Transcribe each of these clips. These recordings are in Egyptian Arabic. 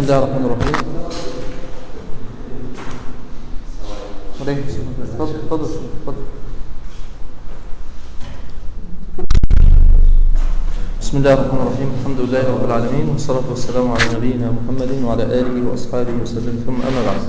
الله الرحمن الرحيم عليكم السلام. اتفضل اتفضل اتفضل بسم الله الرحمن الرحيم الحمد لله رب العالمين والصلاة والسلام على نبينا محمد وعلى آله وأصحابه وسلم ثم أما بعد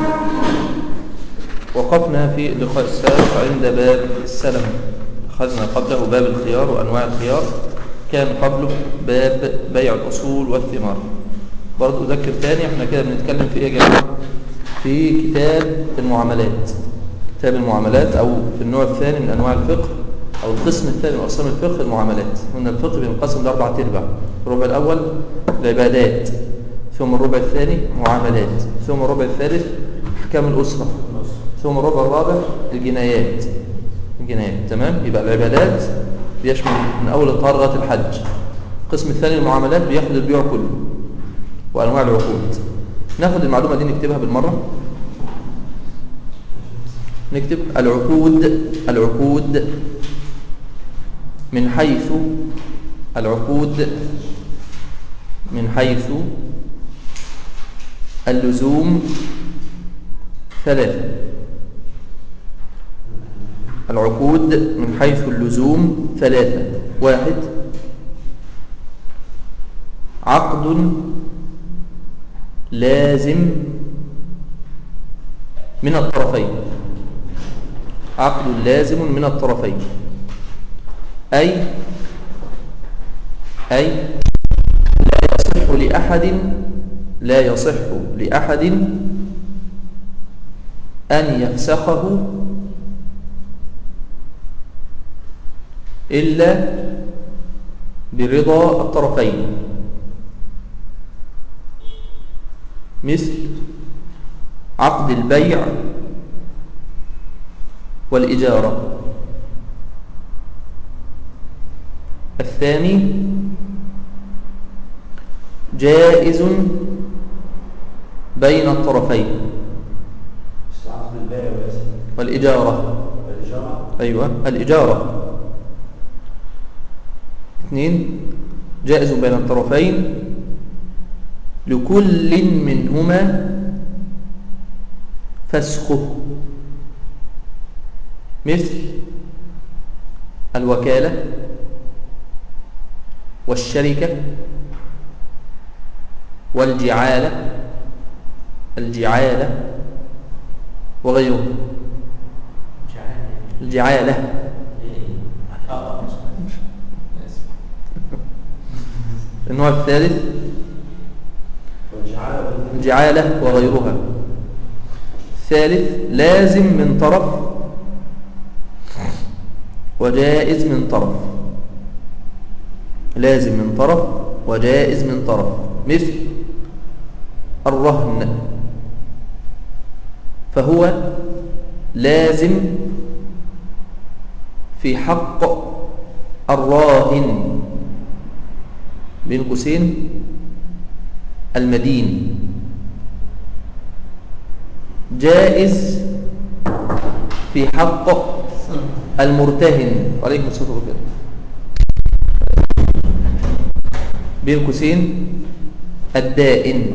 وقفنا في اللقاء السابق عند باب السلم أخذنا قبله باب الخيار وأنواع الخيار كان قبله باب بيع الأصول والثمار برضه أذكر تاني احنا كده بنتكلم في ايه يا جماعة في كتاب المعاملات كتاب المعاملات أو في النوع الثاني من أنواع الفقه أو القسم الثاني من أقسام الفقه المعاملات قلنا الفقه بينقسم لأربعة أرباع الربع الأول العبادات ثم الربع الثاني معاملات ثم الربع الثالث أحكام الأسرة ثم الربع الرابع الجنايات الجنايات تمام يبقى العبادات بيشمل من أول الطهارة لغاية الحج القسم الثاني المعاملات بياخد البيع كله وأنواع العقود ناخد المعلومة دي نكتبها بالمرة نكتب العقود العقود من حيث العقود من حيث اللزوم ثلاثة العقود من حيث اللزوم ثلاثة واحد عقد لازم من الطرفين عقد لازم من الطرفين أي أي لا يصح لأحد لا يصح لأحد أن يفسخه إلا برضا الطرفين مثل عقد البيع والإجارة الثاني جائز بين الطرفين عقد البيع والإجارة والإجارة أيوة الإجارة اثنين جائز بين الطرفين لكل منهما فسخه مثل الوكالة والشركة والجعالة الجعالة وغيره الجعالة النوع الثالث والجعالة الجعالة وغيرها الثالث لازم من طرف وجائز من طرف لازم من طرف وجائز من طرف مثل الرهن فهو لازم في حق الراهن بين قوسين المدين جائز في حق المرتهن عليكم الصلاة والسلام بين قوسين الدائن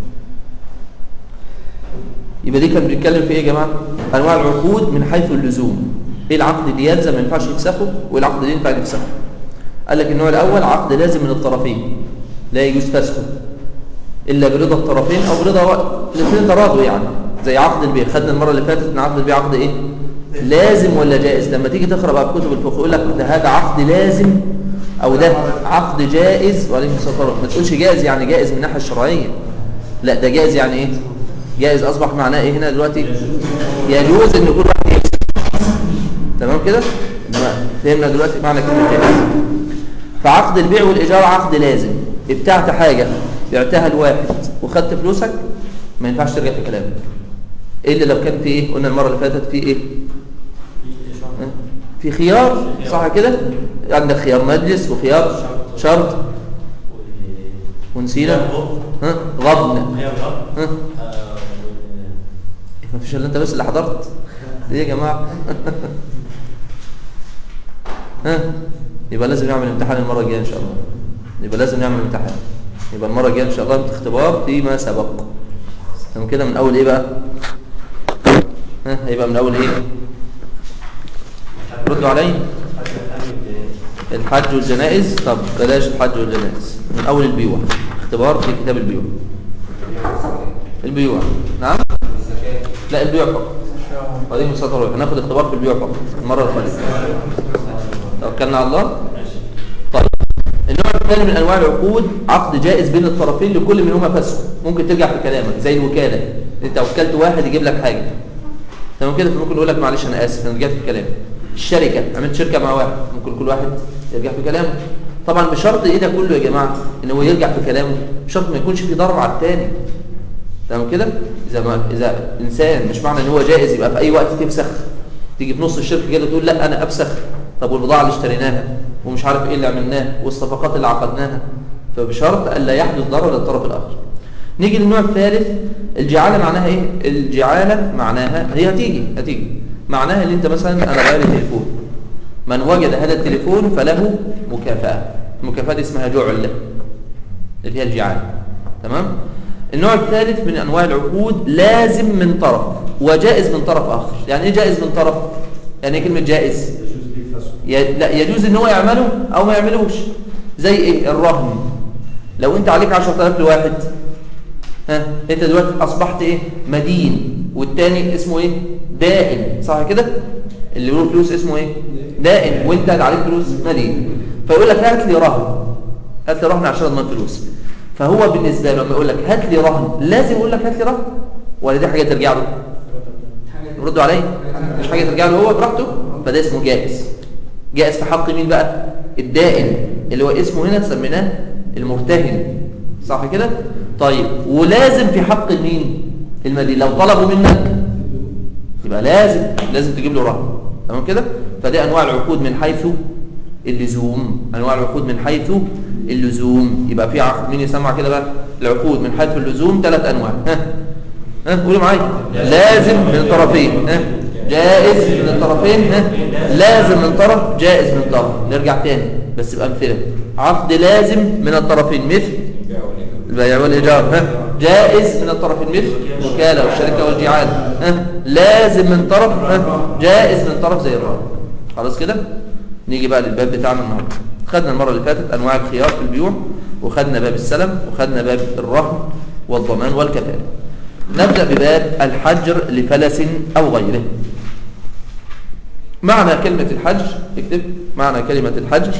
يبقى دي كان بيتكلم في ايه يا جماعه انواع العقود من حيث اللزوم ايه العقد اللي يلزم ما ينفعش يفسخه وايه العقد اللي ينفع يفسخه قال لك النوع الاول عقد لازم من الطرفين لا يجوز فسخه الا برضا الطرفين او برضا الاثنين تراضوا يعني زي عقد البيع خدنا المره اللي فاتت ان عقد البيع عقد ايه لازم ولا جائز لما تيجي تقرا بقى كتب الفقه يقول لك ده هذا عقد لازم او ده عقد جائز وعليكم الصلاه والسلام ما تقولش جائز يعني جائز من الناحيه الشرعيه لا ده جائز يعني ايه جائز اصبح معناه ايه هنا دلوقتي يجوز ان كل واحد يكسب تمام كده انما فهمنا دلوقتي معنى كلمه جائز فعقد البيع والايجار عقد لازم ابتعت حاجه بعتها لواحد وخدت فلوسك ما ينفعش ترجع في كلامك الا لو كان في ايه قلنا المره اللي فاتت في ايه في خيار صح كده عندك خيار مجلس وخيار شرط ونسينا ها غضن ها ما فيش الا انت بس اللي حضرت ايه يا جماعه ها يبقى لازم نعمل امتحان المره الجايه ان شاء الله يبقى لازم نعمل امتحان يبقى المره الجايه ان شاء الله اختبار فيما سبق تمام كده من اول ايه بقى ها هيبقى من اول ايه ردوا علي الحج والجنائز طب بلاش الحج والجنائز من اول البيوع اختبار في كتاب البيوع البيوع نعم لا البيوع فقط وبعدين مسطر هناخد اختبار في البيوع فقط المره القادمه توكلنا على الله طيب النوع الثاني من انواع العقود عقد جائز بين الطرفين لكل منهما فسخ ممكن ترجع في كلامك زي الوكاله انت وكلت واحد يجيب لك حاجه تمام كده فممكن يقول لك معلش انا اسف انا رجعت في كلامي الشركه عملت شركه مع واحد ممكن كل واحد يرجع في كلامه طبعا بشرط ايه ده كله يا جماعه ان هو يرجع في كلامه بشرط ما يكونش في ضرر على الثاني تمام كده اذا ما اذا انسان مش معنى ان هو جائز يبقى في اي وقت تفسخ تيجي في نص الشركه كده تقول لا انا ابسخ طب والبضاعه اللي اشتريناها ومش عارف ايه اللي عملناه والصفقات اللي عقدناها فبشرط الا يحدث ضرر للطرف الاخر نيجي للنوع الثالث الجعاله معناها ايه الجعاله معناها هي هتيجي هتيجي معناها ان انت مثلا انا غير تليفون من وجد هذا التليفون فله مكافاه المكافاه دي اسمها جعل اللي هي الجعاله تمام النوع الثالث من انواع العقود لازم من طرف وجائز من طرف اخر يعني ايه جائز من طرف يعني ايه كلمه جائز يجوز به الفسخ ي- لا يجوز ان هو يعمله او ما يعملوش زي ايه الرهن لو انت عليك 10000 لواحد ها انت دلوقتي اصبحت ايه مدين والتاني اسمه ايه دائن صح كده اللي له فلوس اسمه ايه دائن وانت عليك فلوس مدين فيقول لك هات لي رهن هات لي رهن عشان اضمن فلوس فهو بالنسبه له لما يقول لك هات لي رهن لازم يقول لك هات لي رهن ولا دي حاجه ترجع له ردوا علي مش حاجه ترجع له هو براحته فده اسمه جائز جائز في حق مين بقى الدائن اللي هو اسمه هنا سميناه المرتهن صح كده طيب ولازم في حق مين المدين لو طلبوا منك يبقى لازم لازم تجيب له رهن تمام كده فدي انواع العقود من حيث اللزوم انواع العقود من حيث اللزوم يبقى في عقد مين يسمع كده بقى العقود من حيث اللزوم ثلاث انواع ها ها قولوا معايا لازم من الطرفين ها جائز من الطرفين ها لازم من طرف جائز من طرف نرجع تاني بس بأمثلة عقد لازم من الطرفين مثل البيع والإيجار ها جائز من الطرفين مثل الوكالة والشركة والجعالة ها لازم من طرف ها جائز من طرف زي الرهن خلاص كده نيجي بقى للباب بتاعنا النهارده خدنا المرة اللي فاتت أنواع الخيار في البيوع وخدنا باب السلم وخدنا باب الرهن والضمان والكفالة نبدأ بباب الحجر لفلس أو غيره معنى كلمة الحج اكتب معنى كلمة الحجر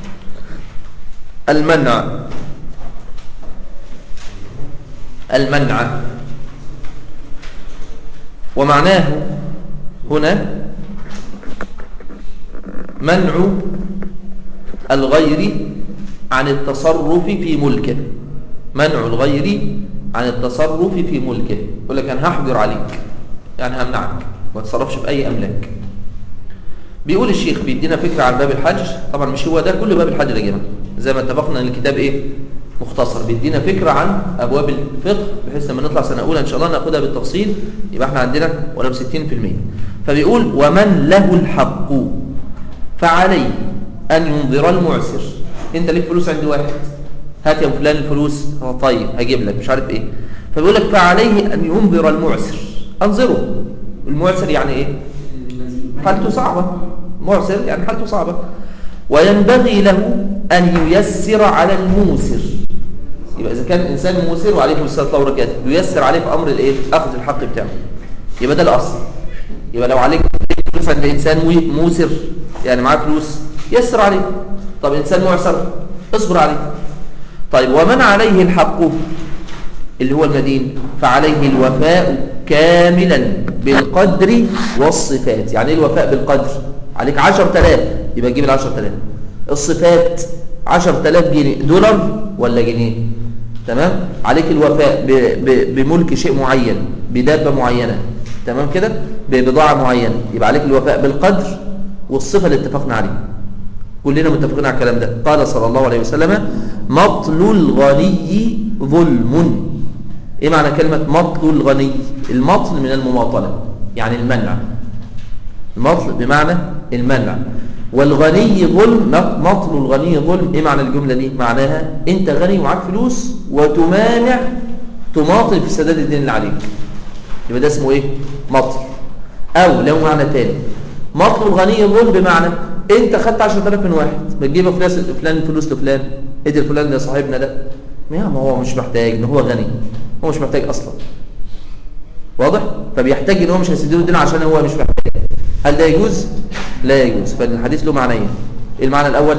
المنع المنع ومعناه هنا منع الغير عن التصرف في ملكه منع الغير عن التصرف في ملكه يقول لك انا هحجر عليك يعني همنعك ما تصرفش في اي املاك بيقول الشيخ بيدينا فكره عن باب الحج طبعا مش هو ده كل باب الحج يا جماعه زي ما اتفقنا ان الكتاب ايه مختصر بيدينا فكره عن ابواب الفقه بحيث لما نطلع سنه اولى ان شاء الله ناخدها بالتفصيل يبقى احنا عندنا ولا ب 60% فبيقول ومن له الحق فعليه ان ينظر المعسر انت ليك فلوس عند واحد هات يا فلان الفلوس اه طيب هجيب لك مش عارف ايه فبيقول لك فعليه ان ينظر المعسر انظره المعسر يعني ايه حالته صعبة معسر يعني حالته صعبة وينبغي له أن ييسر على الموسر يبقى إذا كان الإنسان موسر وعليه السلام الله وبركاته ييسر عليه في أمر الإيه؟ أخذ الحق بتاعه يبقى ده الأصل يبقى لو عليك فلوس عند إنسان موسر يعني معاه فلوس يسر عليه طب إنسان معسر اصبر عليه طيب ومن عليه الحق اللي هو المدين فعليه الوفاء كاملا بالقدر والصفات يعني ايه الوفاء بالقدر عليك 10000 يبقى تجيب ال 10000 الصفات 10000 جنيه دولار ولا جنيه تمام عليك الوفاء ب ب بملك شيء معين بدابه معينه تمام كده ببضاعه معينه يبقى عليك الوفاء بالقدر والصفه اللي اتفقنا عليها كلنا متفقين على الكلام ده قال صلى الله عليه وسلم مطل الغني ظلم ايه معنى كلمة مطل الغني المطل من المماطلة يعني المنع المطل بمعنى المنع والغني ظلم مطل الغني ظلم ايه معنى الجملة دي معناها انت غني ومعاك فلوس وتمانع تماطل في سداد الدين اللي عليك يبقى ده اسمه ايه مطل او له معنى تاني مطل الغني ظلم بمعنى انت خدت 10000 من واحد ما تجيب فلوس فلان فلوس لفلان ادي فلان ده صاحبنا ده ما هو مش محتاج ان هو غني هو مش محتاج اصلا واضح فبيحتاج ان هو مش هيسدله الدين عشان هو مش محتاج هل ده يجوز لا يجوز فالحديث له معنيين ايه المعنى الاول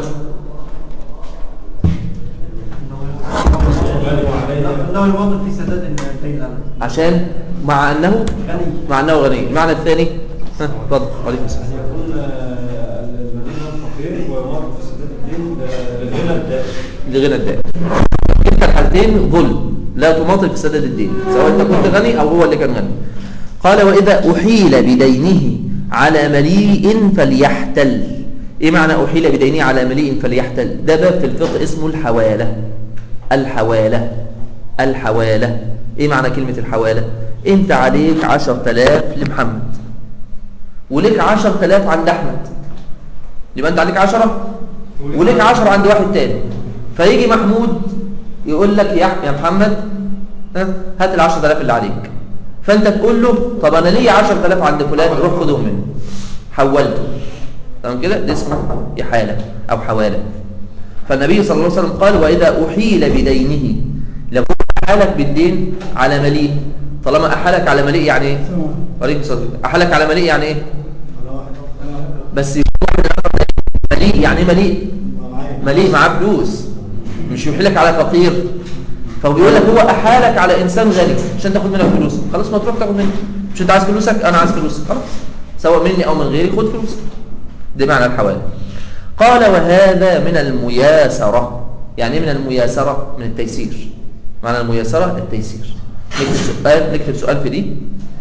انه الوضع في سداد الدين الامر عشان مع انه غني مع انه غني المعنى الثاني ها اتفضل عليكم السلام أن يكون آه، المدينة فقير ويمر في سداد الدين آه، للغنى الدائم لغنى الدائم كلتا الحالتين ظلم لا تماطل في سداد الدين سواء انت كنت غني او هو اللي كان غني قال واذا احيل بدينه على مليء فليحتل ايه معنى احيل بدينه على مليء فليحتل ده باب في الفقه اسمه الحواله الحواله الحواله ايه معنى كلمه الحواله انت عليك 10000 لمحمد وليك 10000 عند احمد يبقى انت عليك 10 وليك 10 عند واحد تاني فيجي محمود يقول لك يا يا محمد ها، هات ال 10000 اللي عليك فانت تقول له طب انا ليا 10000 عند فلان روح خدهم منه حولته تمام كده ده اسمه احاله او حواله فالنبي صلى الله عليه وسلم قال واذا احيل بدينه لو احالك بالدين على مليء طالما احالك على مليء يعني ايه عليكم السلام احالك على مليء يعني ايه بس مليء يعني ايه مليء مليء معاه فلوس مش يحيلك على فقير فهو بيقول لك هو احالك على انسان غني عشان تاخد منك فلوس خلاص ما تروح تاخد منه مش انت عايز فلوسك انا عايز فلوسك خلاص سواء مني او من غيري خد فلوسك ده معنى الحوالي قال وهذا من المياسرة يعني ايه من المياسرة من التيسير معنى المياسرة التيسير نكتب سؤال نكتب سؤال في دي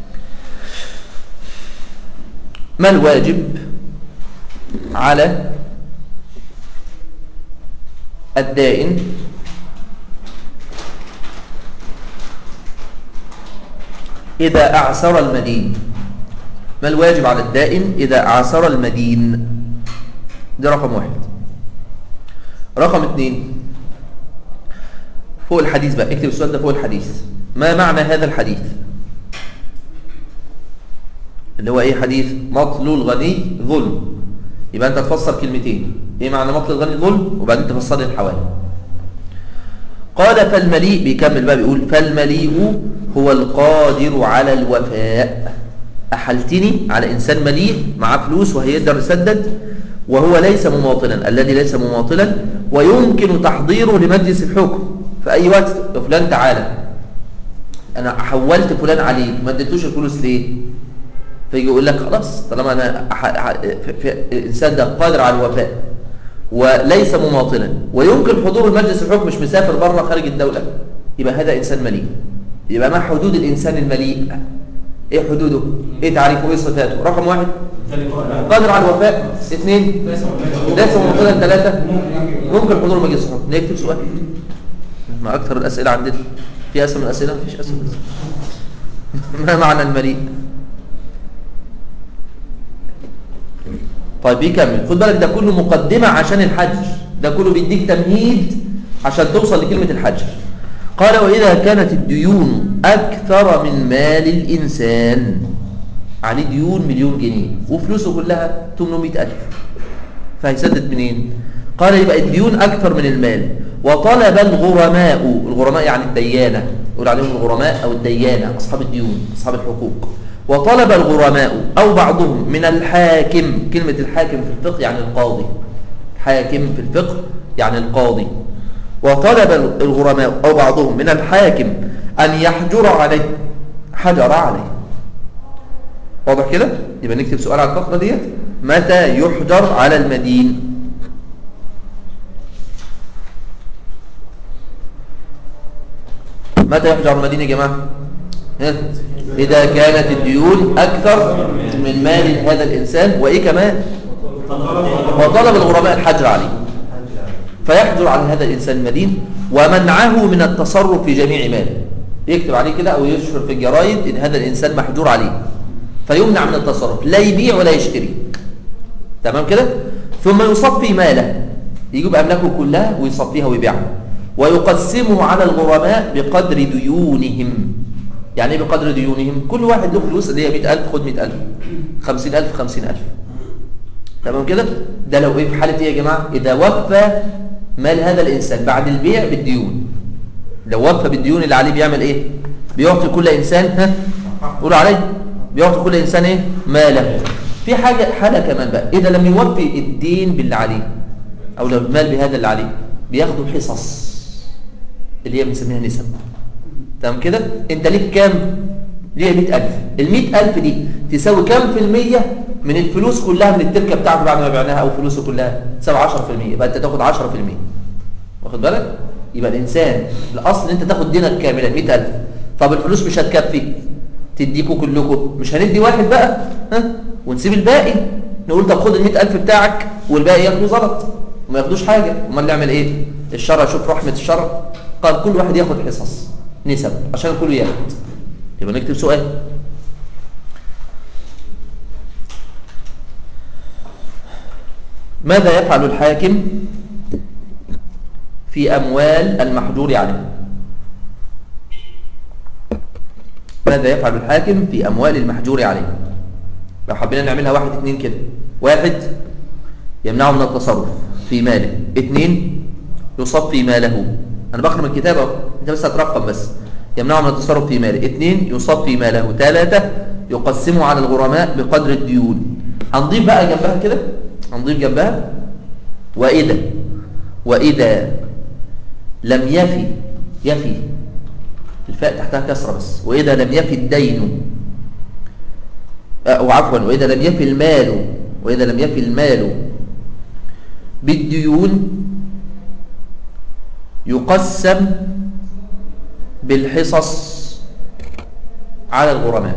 ما الواجب على الدائن إذا أعسر المدين ما الواجب على الدائن إذا أعسر المدين ده رقم واحد رقم اثنين فوق الحديث بقى اكتب السؤال ده فوق الحديث ما معنى هذا الحديث اللي هو ايه حديث مطل الغني ظلم يبقى انت تفسر كلمتين ايه معنى مطل الغني ظلم وبعدين تفسر لي الحوالي قال فالمليء بيكمل بقى بيقول فالمليء هو القادر على الوفاء أحلتني على إنسان مليء معاه فلوس وهيقدر يسدد وهو ليس مماطلا الذي ليس مماطلا ويمكن تحضيره لمجلس الحكم في أي وقت يا فلان تعالى أنا حولت فلان عليك ما اديتوش الفلوس ليه فيجي يقول لك خلاص طالما أنا أح... أح... في... في... الإنسان ده قادر على الوفاء وليس مماطلا ويمكن حضور المجلس الحكم مش مسافر بره خارج الدولة يبقى هذا إنسان مليء يبقى ما حدود الإنسان المليء إيه حدوده إيه تعريفه إيه صفاته رقم واحد قادر على الوفاء اثنين ليس مماطلا ثلاثة ممكن حضور المجلس الحكم نكتب سؤال ما أكثر الأسئلة عندنا في أسئلة من الأسئلة مفيش أسئلة ما معنى المليء طيب بيكمل خد بالك ده كله مقدمة عشان الحج ده كله بيديك تمهيد عشان توصل لكلمة الحج قال وإذا كانت الديون أكثر من مال الإنسان عليه ديون مليون جنيه وفلوسه كلها 800 ألف فهيسدد منين قال يبقى الديون أكثر من المال وطلب الغرماء الغرماء يعني الديانة يقول عليهم الغرماء أو الديانة أصحاب الديون أصحاب الحقوق وطلب الغرماء أو بعضهم من الحاكم كلمة الحاكم في الفقه يعني القاضي حاكم في الفقه يعني القاضي وطلب الغرماء أو بعضهم من الحاكم أن يحجر عليه حجر عليه واضح كده؟ يبقى نكتب سؤال على الفقرة ديت متى يحجر على المدين متى يحجر على المدين يا جماعة ها؟ إذا كانت الديون أكثر من مال هذا الإنسان وإيه كمان وطلب الغرماء الحجر عليه فيحجر على هذا الإنسان المدين ومنعه من التصرف في جميع ماله يكتب عليه كده أو يشهر في الجرايد إن هذا الإنسان محجور عليه فيمنع من التصرف لا يبيع ولا يشتري تمام كده ثم يصفي ماله يجيب أملاكه كلها ويصفيها ويبيعها ويقسمه على الغرماء بقدر ديونهم يعني ايه بقدر ديونهم كل واحد له فلوس اللي هي 100000 خد 100000 50000 50000 تمام كده ده لو ايه في حاله ايه يا جماعه اذا وفى مال هذا الانسان بعد البيع بالديون لو وفى بالديون اللي عليه بيعمل ايه بيعطي كل انسان ها قولوا عليه بيعطي كل انسان ايه ماله في حاجه حاله كمان بقى اذا لم يوفي الدين باللي عليه او لو المال بهذا اللي عليه بياخدوا حصص اللي هي بنسميها نسب تمام كده انت ليك كام ليه 100000 ال 100000 دي تساوي كام في المية من الفلوس كلها من التركه بتاعته بعد ما بعناها او فلوسه كلها تساوي 10% يبقى انت تاخد 10% واخد بالك يبقى الانسان الاصل انت تاخد دينك كاملا 100000 طب الفلوس مش هتكفي تديكوا كلكم مش هندي واحد بقى ها ونسيب الباقي نقول طب خد ال 100000 بتاعك والباقي ياخدوا زلط وما ياخدوش حاجه امال نعمل ايه الشرع شوف رحمه الشرع قال كل واحد ياخد حصص نسب عشان الكل ياخد يبقى نكتب سؤال ماذا يفعل الحاكم في أموال المحجور عليه ماذا يفعل الحاكم في أموال المحجور عليه لو حبينا نعملها واحد اتنين كده واحد يمنعه من التصرف في ماله اتنين يصفي ماله أنا بقرأ من الكتاب اهو أنت بس هترقم بس يمنعه من التصرف في ماله اثنين يصفي ماله ثلاثة يقسمه على الغرماء بقدر الديون هنضيف بقى جنبها كده هنضيف جنبها وإذا وإذا لم يفي يفي الفاء تحتها كسرة بس وإذا لم يفي الدين أو عفوا وإذا لم يفي المال وإذا لم يفي المال بالديون يقسم بالحصص على الغرماء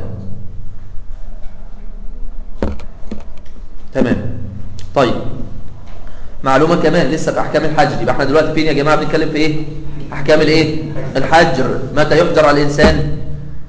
تمام طيب معلومة كمان لسه في أحكام الحجر يبقى احنا دلوقتي فين يا جماعة بنتكلم في ايه أحكام الايه الحجر متى يحجر على الإنسان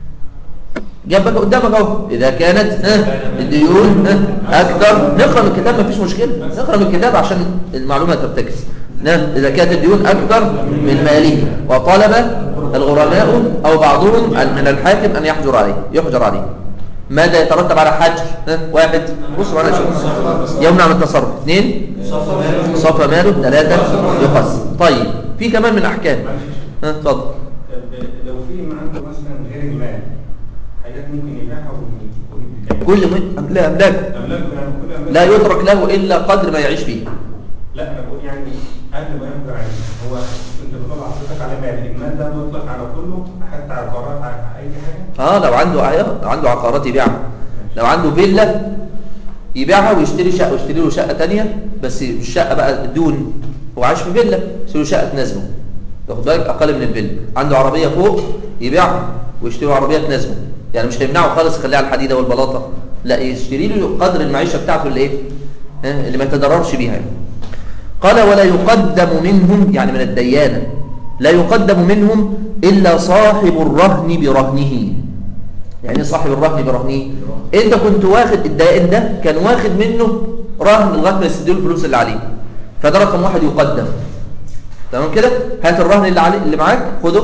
جنبك قدامك اهو إذا كانت ها الديون ها أكثر نقرأ من الكتاب مفيش مشكلة نقرأ من الكتاب عشان المعلومة ترتكز نعم إذا كانت الديون أكثر من ماله وطلب الغرماء أو بعضهم من الحاكم أن يحجر عليه يحجر عليه ماذا يترتب على حجر ها؟ واحد بص معنا شوف يمنع من التصرف اثنين صفى ماله ثلاثة يقسم طيب في كمان من أحكام ها اتفضل لو في ما عنده مثلا غير المال حاجات ممكن يبيعها ويدي كل من لا أملاك أملاك يعني كل أملاك لا يترك له إلا قدر ما يعيش فيه لا انا بقول يعني قبل ما يحضر عليه هو انت بتطلع حضرتك على مال المال ده بيطلق على كله حتى على القرارات على اي حاجه اه لو عنده عيار لو عنده عقارات يبيعها لو عنده فيلا يبيعها ويشتري شقه ويشتري له شقه ثانيه بس الشقه بقى دون هو عايش في فيلا يشتري له شقه تناسبه واخد بالك اقل من الفيلا عنده عربيه فوق يبيعها ويشتري له عربيه تناسبه يعني مش هيمنعه خالص يخليها على الحديده والبلاطه لا يشتري له قدر المعيشه بتاعته اللي ايه ها؟ اللي ما يتضررش بيها يعني. قال ولا يقدم منهم يعني من الديانة لا يقدم منهم إلا صاحب الرهن برهنه يعني إيه صاحب الرهن برهنه انت كنت واخد الدائن ده كان واخد منه رهن لغايه ما يسدوا له الفلوس اللي عليه فده رقم واحد يقدم تمام كده هات الرهن اللي عليه اللي معاك خده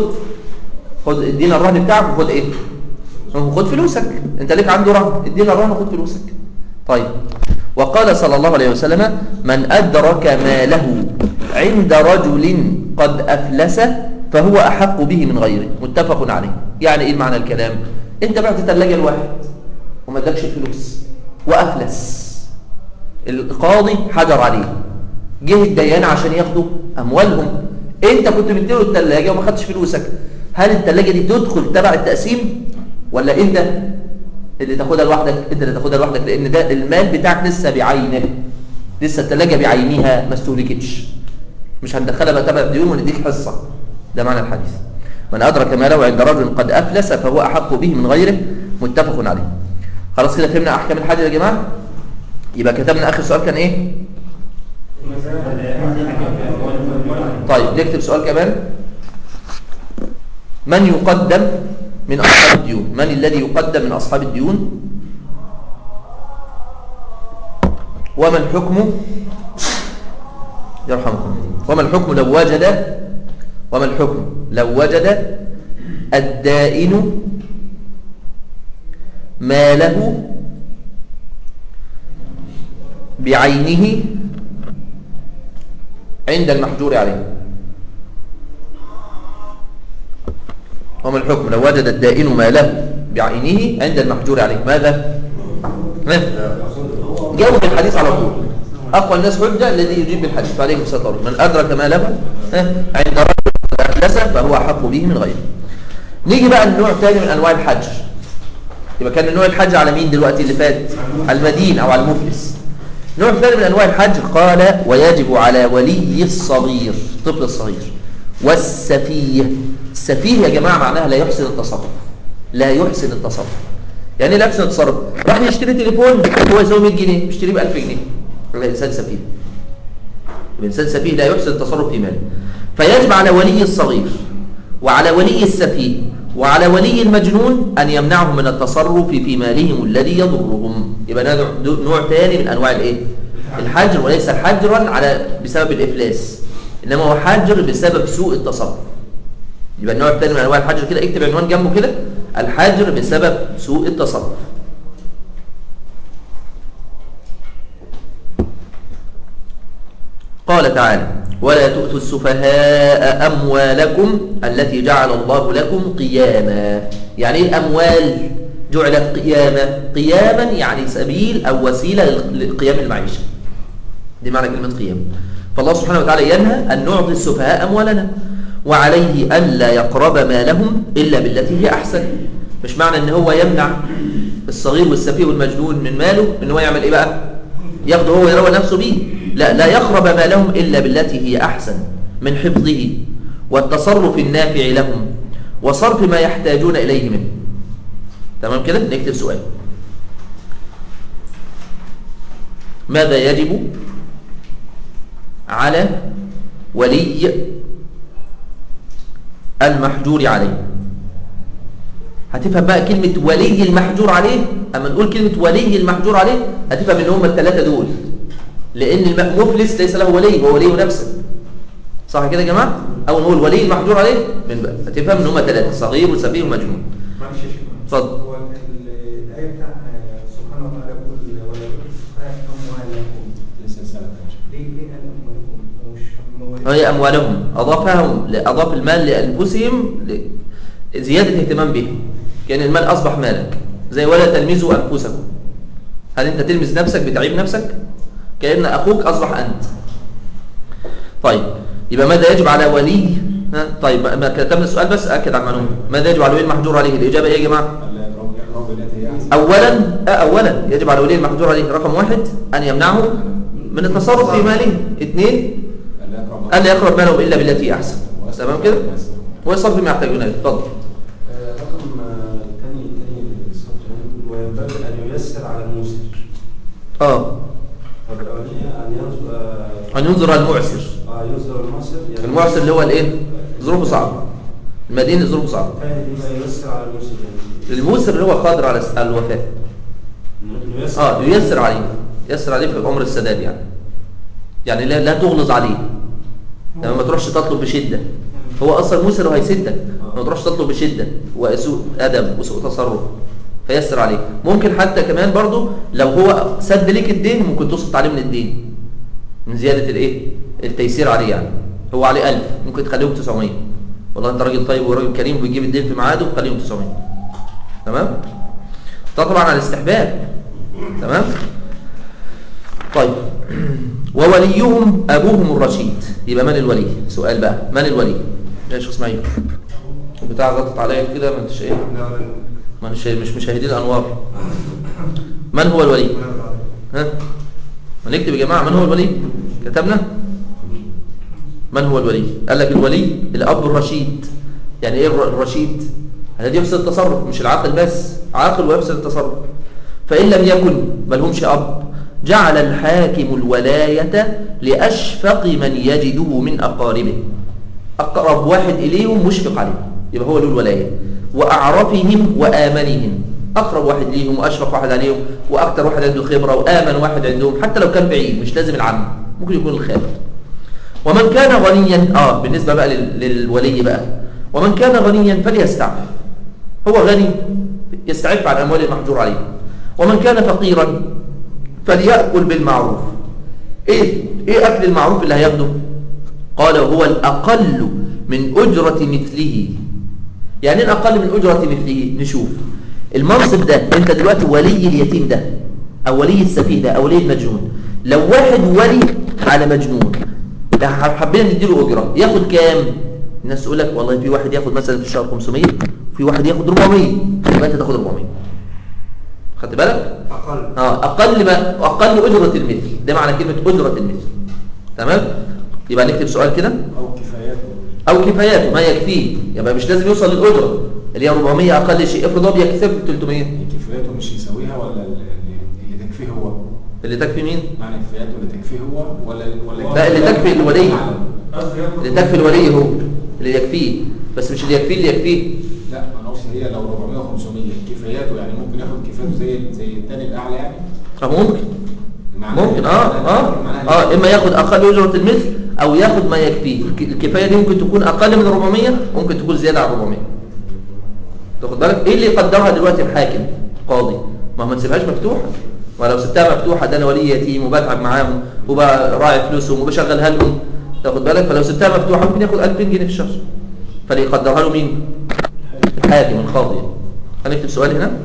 خد ادينا الرهن بتاعك وخد ايه خد فلوسك انت ليك عنده رهن ادينا الرهن وخد فلوسك طيب وقال صلى الله عليه وسلم من أدرك ماله عند رجل قد أفلس فهو أحق به من غيره متفق عليه يعني إيه معنى الكلام أنت بعت ثلاجة لواحد وما ادكش الفلوس وأفلس القاضي حجر عليه جه الديان عشان ياخدوا أموالهم أنت كنت مديله الثلاجة وما خدتش فلوسك هل الثلاجة دي تدخل تبع التقسيم ولا أنت اللي تاخدها لوحدك انت اللي تاخدها لوحدك لان ده المال بتاعك لسه بعينه لسه الثلاجه بعينها ما استهلكتش مش هندخلها بقى تبع الديون ونديك حصه ده معنى الحديث من ادرك ماله عند رجل قد افلس فهو احق به من غيره متفق عليه خلاص كده فهمنا احكام الحج يا جماعه يبقى كتبنا اخر سؤال كان ايه طيب نكتب سؤال كمان من يقدم من أصحاب الديون من الذي يقدم من أصحاب الديون وما الحكم يرحمكم وما الحكم لو وجد وما الحكم لو وجد الدائن ماله بعينه عند المحجور عليه وما الحكم لو وجد الدائن ماله بعينه عند المحجور عليه ماذا ها؟ جاوب بالحديث على طول اقوى الناس حجه الذي يجيب بالحديث عليه الصلاه والسلام من ادرك ماله ها؟ عند رجل افلس فهو احق به من غيره نيجي بقى النوع الثاني من انواع الحج يبقى كان النوع الحج على مين دلوقتي اللي فات على المدين او على المفلس نوع ثاني من انواع الحج قال ويجب على ولي الصغير الطفل الصغير والسفيه السفيه يا جماعه معناها لا يحسن التصرف لا يحسن التصرف يعني ايه لا يحسن التصرف راح يشتري تليفون هو يساوي 100 جنيه يشتريه ب 1000 جنيه يبقى انسان سفيه الانسان سفيه لا يحسن التصرف في ماله فيجب على ولي الصغير وعلى ولي السفيه وعلى ولي المجنون أن يمنعهم من التصرف في مالهم الذي يضرهم يبقى ده نوع- نوع ثاني من أنواع الإيه؟ الحجر وليس حجرا على بسبب الإفلاس إنما هو حجر بسبب سوء التصرف يبقى النوع الثاني من أنواع الحجر كده اكتب عنوان جنبه كده الحجر بسبب سوء التصرف قال تعالى ولا تؤتوا السفهاء أموالكم التي جعل الله لكم قياما يعني ايه الأموال جعلت قياما قياما يعني سبيل أو وسيلة لقيام المعيشة دي معنى كلمة قيام فالله سبحانه وتعالى ينهى أن نعطي السفهاء أموالنا وعليه ألا يقرب مالهم إلا بالتي هي أحسن مش معنى أن هو يمنع الصغير والسفيه والمجنون من ماله أن هو يعمل إيه بقى ياخده هو يروى نفسه بيه لا لا يقرب مالهم إلا بالتي هي أحسن من حفظه والتصرف النافع لهم وصرف ما يحتاجون إليه منه تمام كده نكتب سؤال ماذا يجب على ولي المحجور عليه هتفهم بقى كلمة ولي المحجور عليه أما نقول كلمة ولي المحجور عليه هتفهم إن هم الثلاثة دول لأن المفلس ليس له ولي هو ولي نفسه صح كده يا جماعة؟ أو نقول ولي المحجور عليه من بقى هتفهم إن هم ثلاثة صغير وسفيه ومجنون معلش يا شيخ اتفضل. هو ال- الآية بتاع سبحانه وتعالى يقول ولا تؤتوا أموالكم لسه سنة ليه ليه قال أموالكم ومش مواليكم؟ هي أموالهم أضافهم أضاف المال لأنفسهم ل- زيادة اهتمام به كأن المال أصبح مالك زي ولا تلمزوا أنفسكم هل أنت تلمز نفسك بتعيب نفسك كأن أخوك أصبح أنت طيب يبقى ماذا يجب على ولي ها؟ طيب ما كتبنا السؤال بس أكد على المعلومة ماذا يجب على ولي المحجور عليه الإجابة إيه يا جماعة ألا يقرب يقرب التي هي أحسن أولا آه أولا يجب على ولي المحجور عليه رقم واحد أن يمنعه من التصرف في ماله اثنين ألا يقرب ألا يقرب ماله إلا بالتي هي أحسن تمام كده ويصرف ما يحتاجون إليه اتفضل رقم ثاني ثاني الصوت وينبغي ان ييسر على الموسر اه والاولانيه ان ينظر آه، أن ينظر المعسر آه، ينظر المعسر يعني المعسر اللي هو الإيه ظروفه صعبة المدينة ظروفه صعبة ثاني بما ييسر على الموسر يعني الموسر اللي هو قادر على على الوفاة إنه ييسر اه ييسر عليه ييسر عليه في عمر السداد يعني يعني لا, لا تغلظ عليه يعني ما تروحش تطلب بشدة هو أصلا موسر وهيسدك ما تروحش تطلب بشدة وسوء أدب وسوء تصرف فيسر عليه ممكن حتى كمان برضو لو هو سد ليك الدين ممكن تسقط عليه من الدين من زيادة الايه التيسير عليه يعني هو عليه 1000 ممكن تخليهم 900 والله انت راجل طيب وراجل كريم وبيجيب الدين في ميعاده خليهم 900 تمام ده طبعا على الاستحباب تمام طيب ووليهم ابوهم الرشيد يبقى من الولي سؤال بقى من الولي يا شيخ اسماعيل البتاع غطت عليا كده ما انتش ايه لا لا ما انتش مش مشاهدين الانوار من هو الولي ها ما نكتب يا جماعه من هو الولي كتبنا من هو الولي قال لك الولي الاب الرشيد يعني ايه الر- الرشيد الذي يحسن التصرف مش العاقل بس عاقل ويحسن التصرف فان لم يكن ما لهمش اب جعل الحاكم الولايه لاشفق من يجده من اقاربه اقرب واحد اليهم مشفق عليه يبقى هو له الولايه واعرفهم وامنهم اقرب واحد ليهم واشفق واحد عليهم واكثر واحد عنده خبره وامن واحد عندهم حتى لو كان بعيد مش لازم العم ممكن يكون الخالد ومن كان غنيا اه بالنسبة بقى لل- للولي بقى ومن كان غنيا فليستعفف هو غني يستعف عن أموال المحجور عليه ومن كان فقيرا فليأكل بالمعروف ايه ايه أكل المعروف اللي هياخده قال هو الأقل من أجرة مثله يعني ايه الأقل من أجرة مثله نشوف المنصب ده انت دلوقتي ولي اليتيم ده او ولي السفيه ده او ولي المجنون لو واحد ولي على مجنون ده حبينا نديله أجرة ياخد كام الناس تقول لك والله في واحد ياخد مثلا في الشهر 500 في واحد ياخد 400 يبقى انت تاخد 400 خدت بالك اقل اه اقل ما اقل اجره المثل ده معنى كلمه اجره المثل تمام يبقى نكتب سؤال كده او كفاياته او كفاياته ما يكفيه يبقى مش لازم يوصل للاجره اللي هي 400 اقل شيء افرض هو بيكسب 300 كفاياته مش يساويها ولا اللي, اللي تكفيه هو اللي تكفي مين معنى كفاياته اللي تكفيه هو ولا ولا لا اللي تكفي الولي قصدي ياخد اللي تكفي الولي هو اللي يكفيه بس مش اللي يكفيه اللي يكفيه لا انا اقصد هي لو 400 و 500 كفاياته يعني ممكن ياخد كفايته زي زي الثاني الاعلى يعني اه ممكن معناها ممكن إيه؟ اه اه معناها اه إيه؟ اما ياخد اقل اجره المثل او ياخد ما يكفيه الك- الكفايه دي ممكن تكون اقل من 400 ممكن تكون زياده عن 400 تاخد بالك ايه اللي يقدرها دلوقتي الحاكم قاضي ما هو ما تسيبهاش مفتوحه ولو سبتها مفتوحه ده انا ولي يتيم وبتعب معاهم وبراعي فلوسهم وبشغلها لهم تاخد بالك فلو سبتها مفتوحه ممكن ياخد 2000 جنيه في الشهر فاللي يقدرها له مين الحاكم القاضي هنكتب سؤال هنا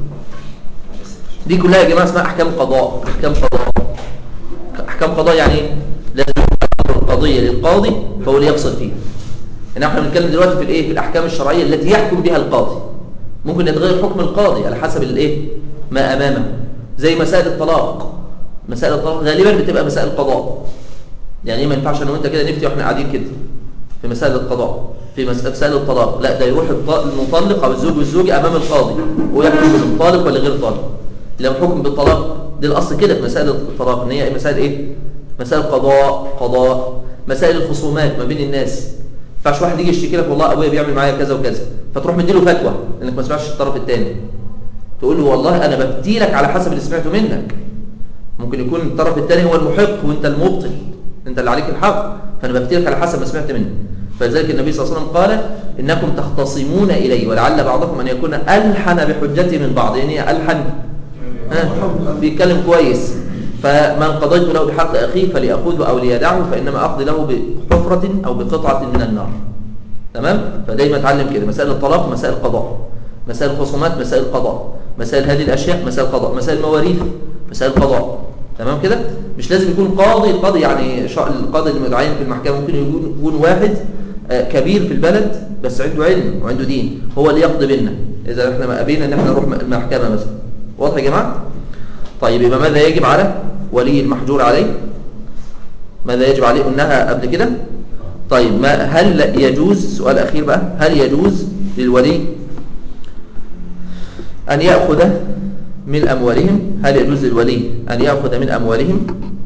دي كلها يا جماعه اسمها احكام قضاء احكام قضاء احكام قضاء يعني ايه لازم يقدر القضيه للقاضي فهو اللي يفصل فيها يعني احنا بنتكلم دلوقتي في الايه في الاحكام الشرعيه التي يحكم بها القاضي ممكن يتغير حكم القاضي على حسب الايه ما امامه زي مسائل الطلاق مسائل الطلاق غالبا بتبقى مسائل قضاء يعني ايه ما ينفعش انا وانت كده نفتي واحنا قاعدين كده في مسائل القضاء في مس- مسائل الطلاق لا ده يروح الط- المطلق او الزوج والزوجه امام القاضي ويحكم بالطالق ولا غير طالق لو حكم بالطلاق دي الاصل كده في مسائل الطلاق ان هي مسائل ايه مسائل قضاء قضاء مسائل الخصومات ما بين الناس ما ينفعش واحد يجي يشتكي لك والله ابويا بيعمل معايا كذا وكذا فتروح مديله فتوى انك ما سمعتش الطرف الثاني تقول له والله انا بفتي لك على حسب اللي سمعته منك ممكن يكون الطرف الثاني هو المحق وانت المبطل انت اللي عليك الحق فانا بفتي لك على حسب ما سمعت منك فلذلك النبي صلى الله عليه وسلم قال انكم تختصمون الي ولعل بعضكم ان يكون الحن بحجتي من بعض يعني إيه الحن ها بيتكلم كويس فمن قضيت له بحق اخيه فليأخذه او ليدعه فانما اقضي له بحفرة او بقطعة من النار تمام فدايما اتعلم كده مسائل الطلاق مسائل قضاء مسائل الخصومات مسائل قضاء مسائل هذه الاشياء مسائل قضاء مسائل المواريث مسائل قضاء تمام كده مش لازم يكون قاضي القاضي يعني شا- القاضي المتعين في المحكمه ممكن يكون يكون واحد آه، كبير في البلد بس عنده علم وعنده دين هو اللي يقضي بينا اذا احنا ما قابلنا ان احنا نروح م- المحكمه مثلا واضح يا جماعه طيب يبقى ماذا يجب على ولي المحجور عليه ماذا يجب عليه قلناها قبل كده طيب ما هل يجوز سؤال أخير بقى هل يجوز للولي أن يأخذ من أموالهم هل يجوز للولي أن يأخذ من أموالهم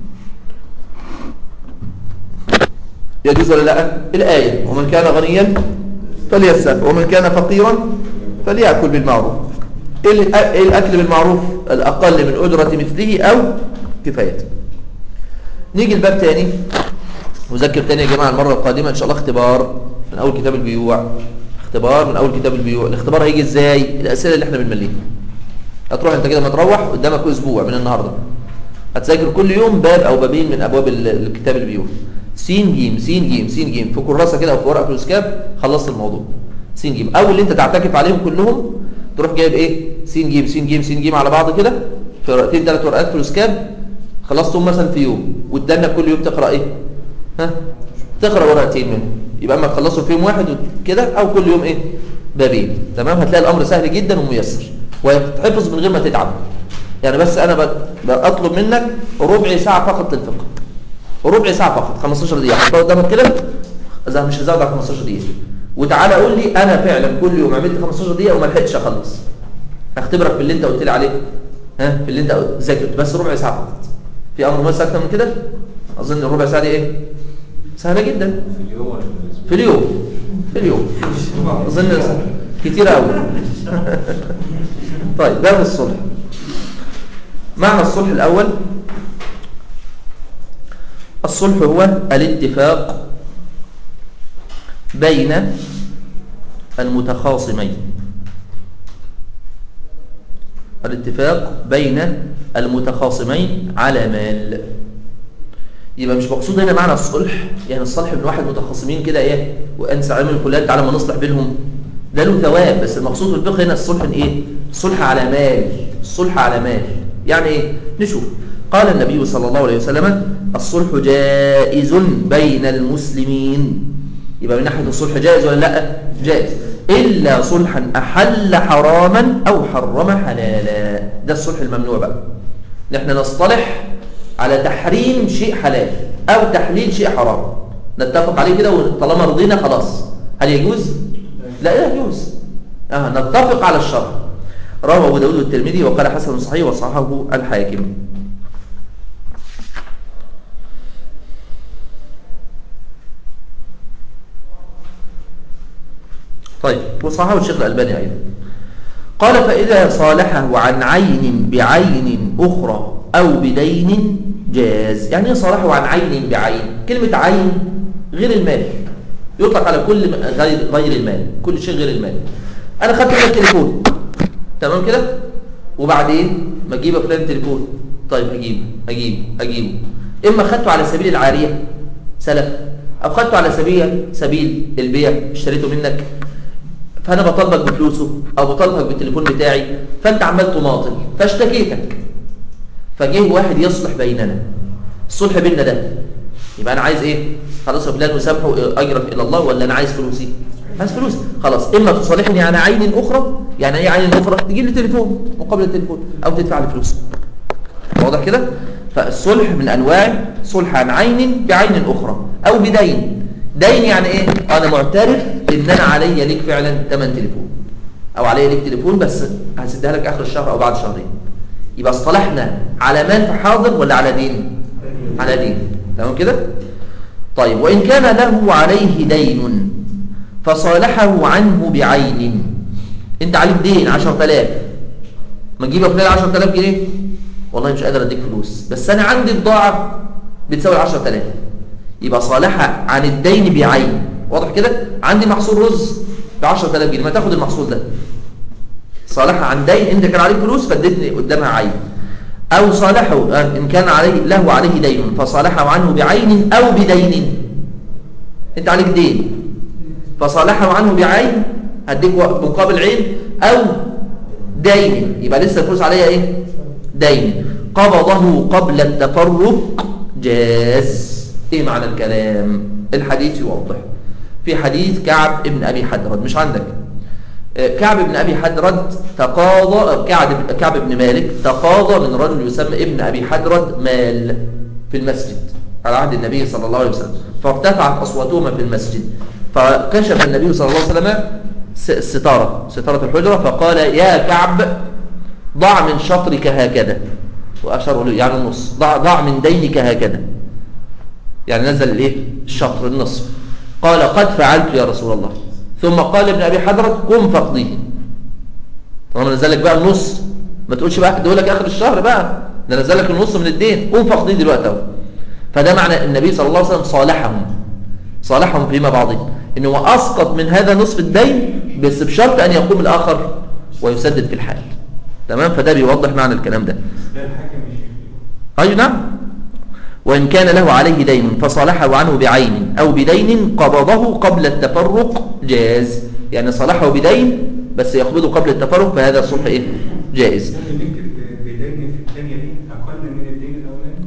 يجوز ولا لا الآية ومن كان غنيا فليستعف ومن كان فقيرا فليأكل بالمعروف إيه ال- إيه الأكل بالمعروف الأقل من أجرة مثله أو كفايته نيجي الباب تاني مذكر تاني يا جماعة المرة القادمة إن شاء الله اختبار من أول كتاب البيوع اختبار من أول كتاب البيوع الاختبار هيجي إزاي الأسئلة اللي احنا بنمليها هتروح أنت كده ما تروح قدامك أسبوع من النهاردة هتذاكر كل يوم باب أو بابين من أبواب ال- الكتاب البيوع سين جيم سين جيم سين جيم في كراسة كده أو في ورقة فلوسكاب خلصت الموضوع سين جيم أول اللي أنت تعتكف عليهم كلهم تروح جايب إيه سين جيم سين جيم سين جيم على بعض كده في ورقتين ثلاث ورقات فلوسكاب خلصتهم مثلا في يوم وادالنا كل يوم تقرا ايه ها تقرا ورقتين منهم يبقى اما تخلصوا في يوم واحد كده او كل يوم ايه بابين تمام هتلاقي الامر سهل جدا وميسر ويتحفظ من غير ما تتعب يعني بس انا ب- بطلب منك ربع ساعه فقط للفقه ربع ساعه فقط 15 دقيقه حطها قدامك كده اذا مش هزود على 15 دقيقه وتعالى قول لي انا فعلا كل يوم عملت 15 دقيقه وما لحقتش اخلص هختبرك في اللي انت قلت لي عليه ها في اللي انت ذاكرت بس ربع ساعه فقط في امر مس اكتر من كده اظن الربع ساعه دي ايه سهله جدا في اليوم ولا في الاسبوع؟ في اليوم في اليوم اظن كتير قوي طيب باب الصلح معنى الصلح الاول الصلح هو الاتفاق بين المتخاصمين الاتفاق بين المتخاصمين على مال يبقى مش مقصود هنا معنى الصلح يعني الصلح من واحد متخاصمين كده ايه وانسى عمل فلان تعالى ما نصلح بينهم ده له ثواب بس المقصود في الفقه هنا الصلح ايه الصلح على مال الصلح على مال يعني ايه نشوف قال النبي صلى الله عليه وسلم الصلح جائز بين المسلمين يبقى من ناحيه الصلح جائز ولا لا جائز الا صلحا احل حراما او حرم حلالا ده الصلح الممنوع بقى نحن نصطلح على تحريم شيء حلال او تحليل شيء حرام نتفق عليه كده وطالما رضينا خلاص هل يجوز لا لا يجوز آه نتفق على الشرع رواه ابو داود والترمذي وقال حسن صحيح وصححه الحاكم طيب وصححه الشيخ الألباني أيضا قال فإذا صالحه عن عين بعين أخرى أو بدين جاز يعني ايه صالحه عن عين بعين كلمة عين غير المال يطلق على كل م- غير غير المال كل شيء غير المال أنا خدت منك تليفون تمام كده وبعدين ما تجيب يا فلان تليفون طيب هجيبه هجيبه هجيبه إما خدته على سبيل العارية سلف أو خدته على سبيل سبيل البيع اشتريته منك فانا بطالبك بفلوسه او بطالبك بالتليفون بتاعي فانت عمال تماطل فاشتكيتك فجه واحد يصلح بيننا الصلح بيننا ده يبقى انا عايز ايه خلاص يا فلان وسامحه اجرك الى الله ولا انا عايز فلوسي عايز فلوس خلاص اما تصالحني على عين اخرى يعني ايه عين اخرى تجيب لي تليفون مقابل التليفون او تدفع لي فلوس واضح كده فالصلح من انواع صلح عن عين بعين اخرى او بدين دين يعني ايه انا معترف ان انا عليا ليك فعلا ثمن تليفون او عليا ليك تليفون بس هسدها لك اخر الشهر او بعد شهرين يبقى اصطلحنا على مال في حاضر ولا على دين على دين تمام كده طيب وان كان له عليه دين فصالحه عنه بعين انت عليك دين 10000 ما تجيب يا فلان 10000 جنيه والله مش قادر اديك فلوس بس انا عندي بضاعه بتساوي 10000 يبقى صالحة عن الدين بعين واضح كده عندي محصول رز ب 10000 جنيه ما تاخد المحصول ده صالحة عن دين انت كان عليك فلوس فاديتني قدامها عين او صالحه آه، ان كان عليه له عليه دين فصالحه عنه بعين او بدين انت عليك دين فصالحه عنه بعين هديك وق- مقابل عين او دين يبقى لسه الفلوس عليها ايه دين قبضه قبل التفرق جاز ايه معنى الكلام الحديث يوضح في حديث كعب ابن ابي حدرد مش عندك آه، كعب بن ابي حدرد تقاضى كعب كعب بن مالك تقاضى من رجل يسمى ابن ابي حدرد مال في المسجد على عهد النبي صلى الله عليه وسلم فارتفعت اصواتهما في المسجد فكشف النبي صلى الله عليه وسلم س- الستاره ستاره الحجره فقال يا كعب ضع من شطرك هكذا واشار له يعني النص ضع ضع من دينك هكذا يعني نزل الايه الشطر النصف قال قد فعلت يا رسول الله ثم قال ابن ابي حضرت قم فاقضيه طالما نزل لك بقى النص ما تقولش بقى اديه لك اخر الشهر بقى ده نزل لك النص من الدين قم فاقضيه دلوقتي اهو فده معنى النبي صلى الله عليه وسلم صالحهم صالحهم فيما بعضهم انه هو اسقط من هذا نصف الدين بس بشرط ان يقوم الاخر ويسدد في الحال تمام فده بيوضح معنى الكلام ده ده الحاكم مش أي نعم وإن كان له عليه دين فصالحه عنه بعين أو بدين قبضه قبل التفرق جاز يعني صالحه بدين بس يقبضه قبل التفرق فهذا الصلح إيه؟ جائز ممكن نكتب بدين في الثانية دي أقل من الدين الأولاني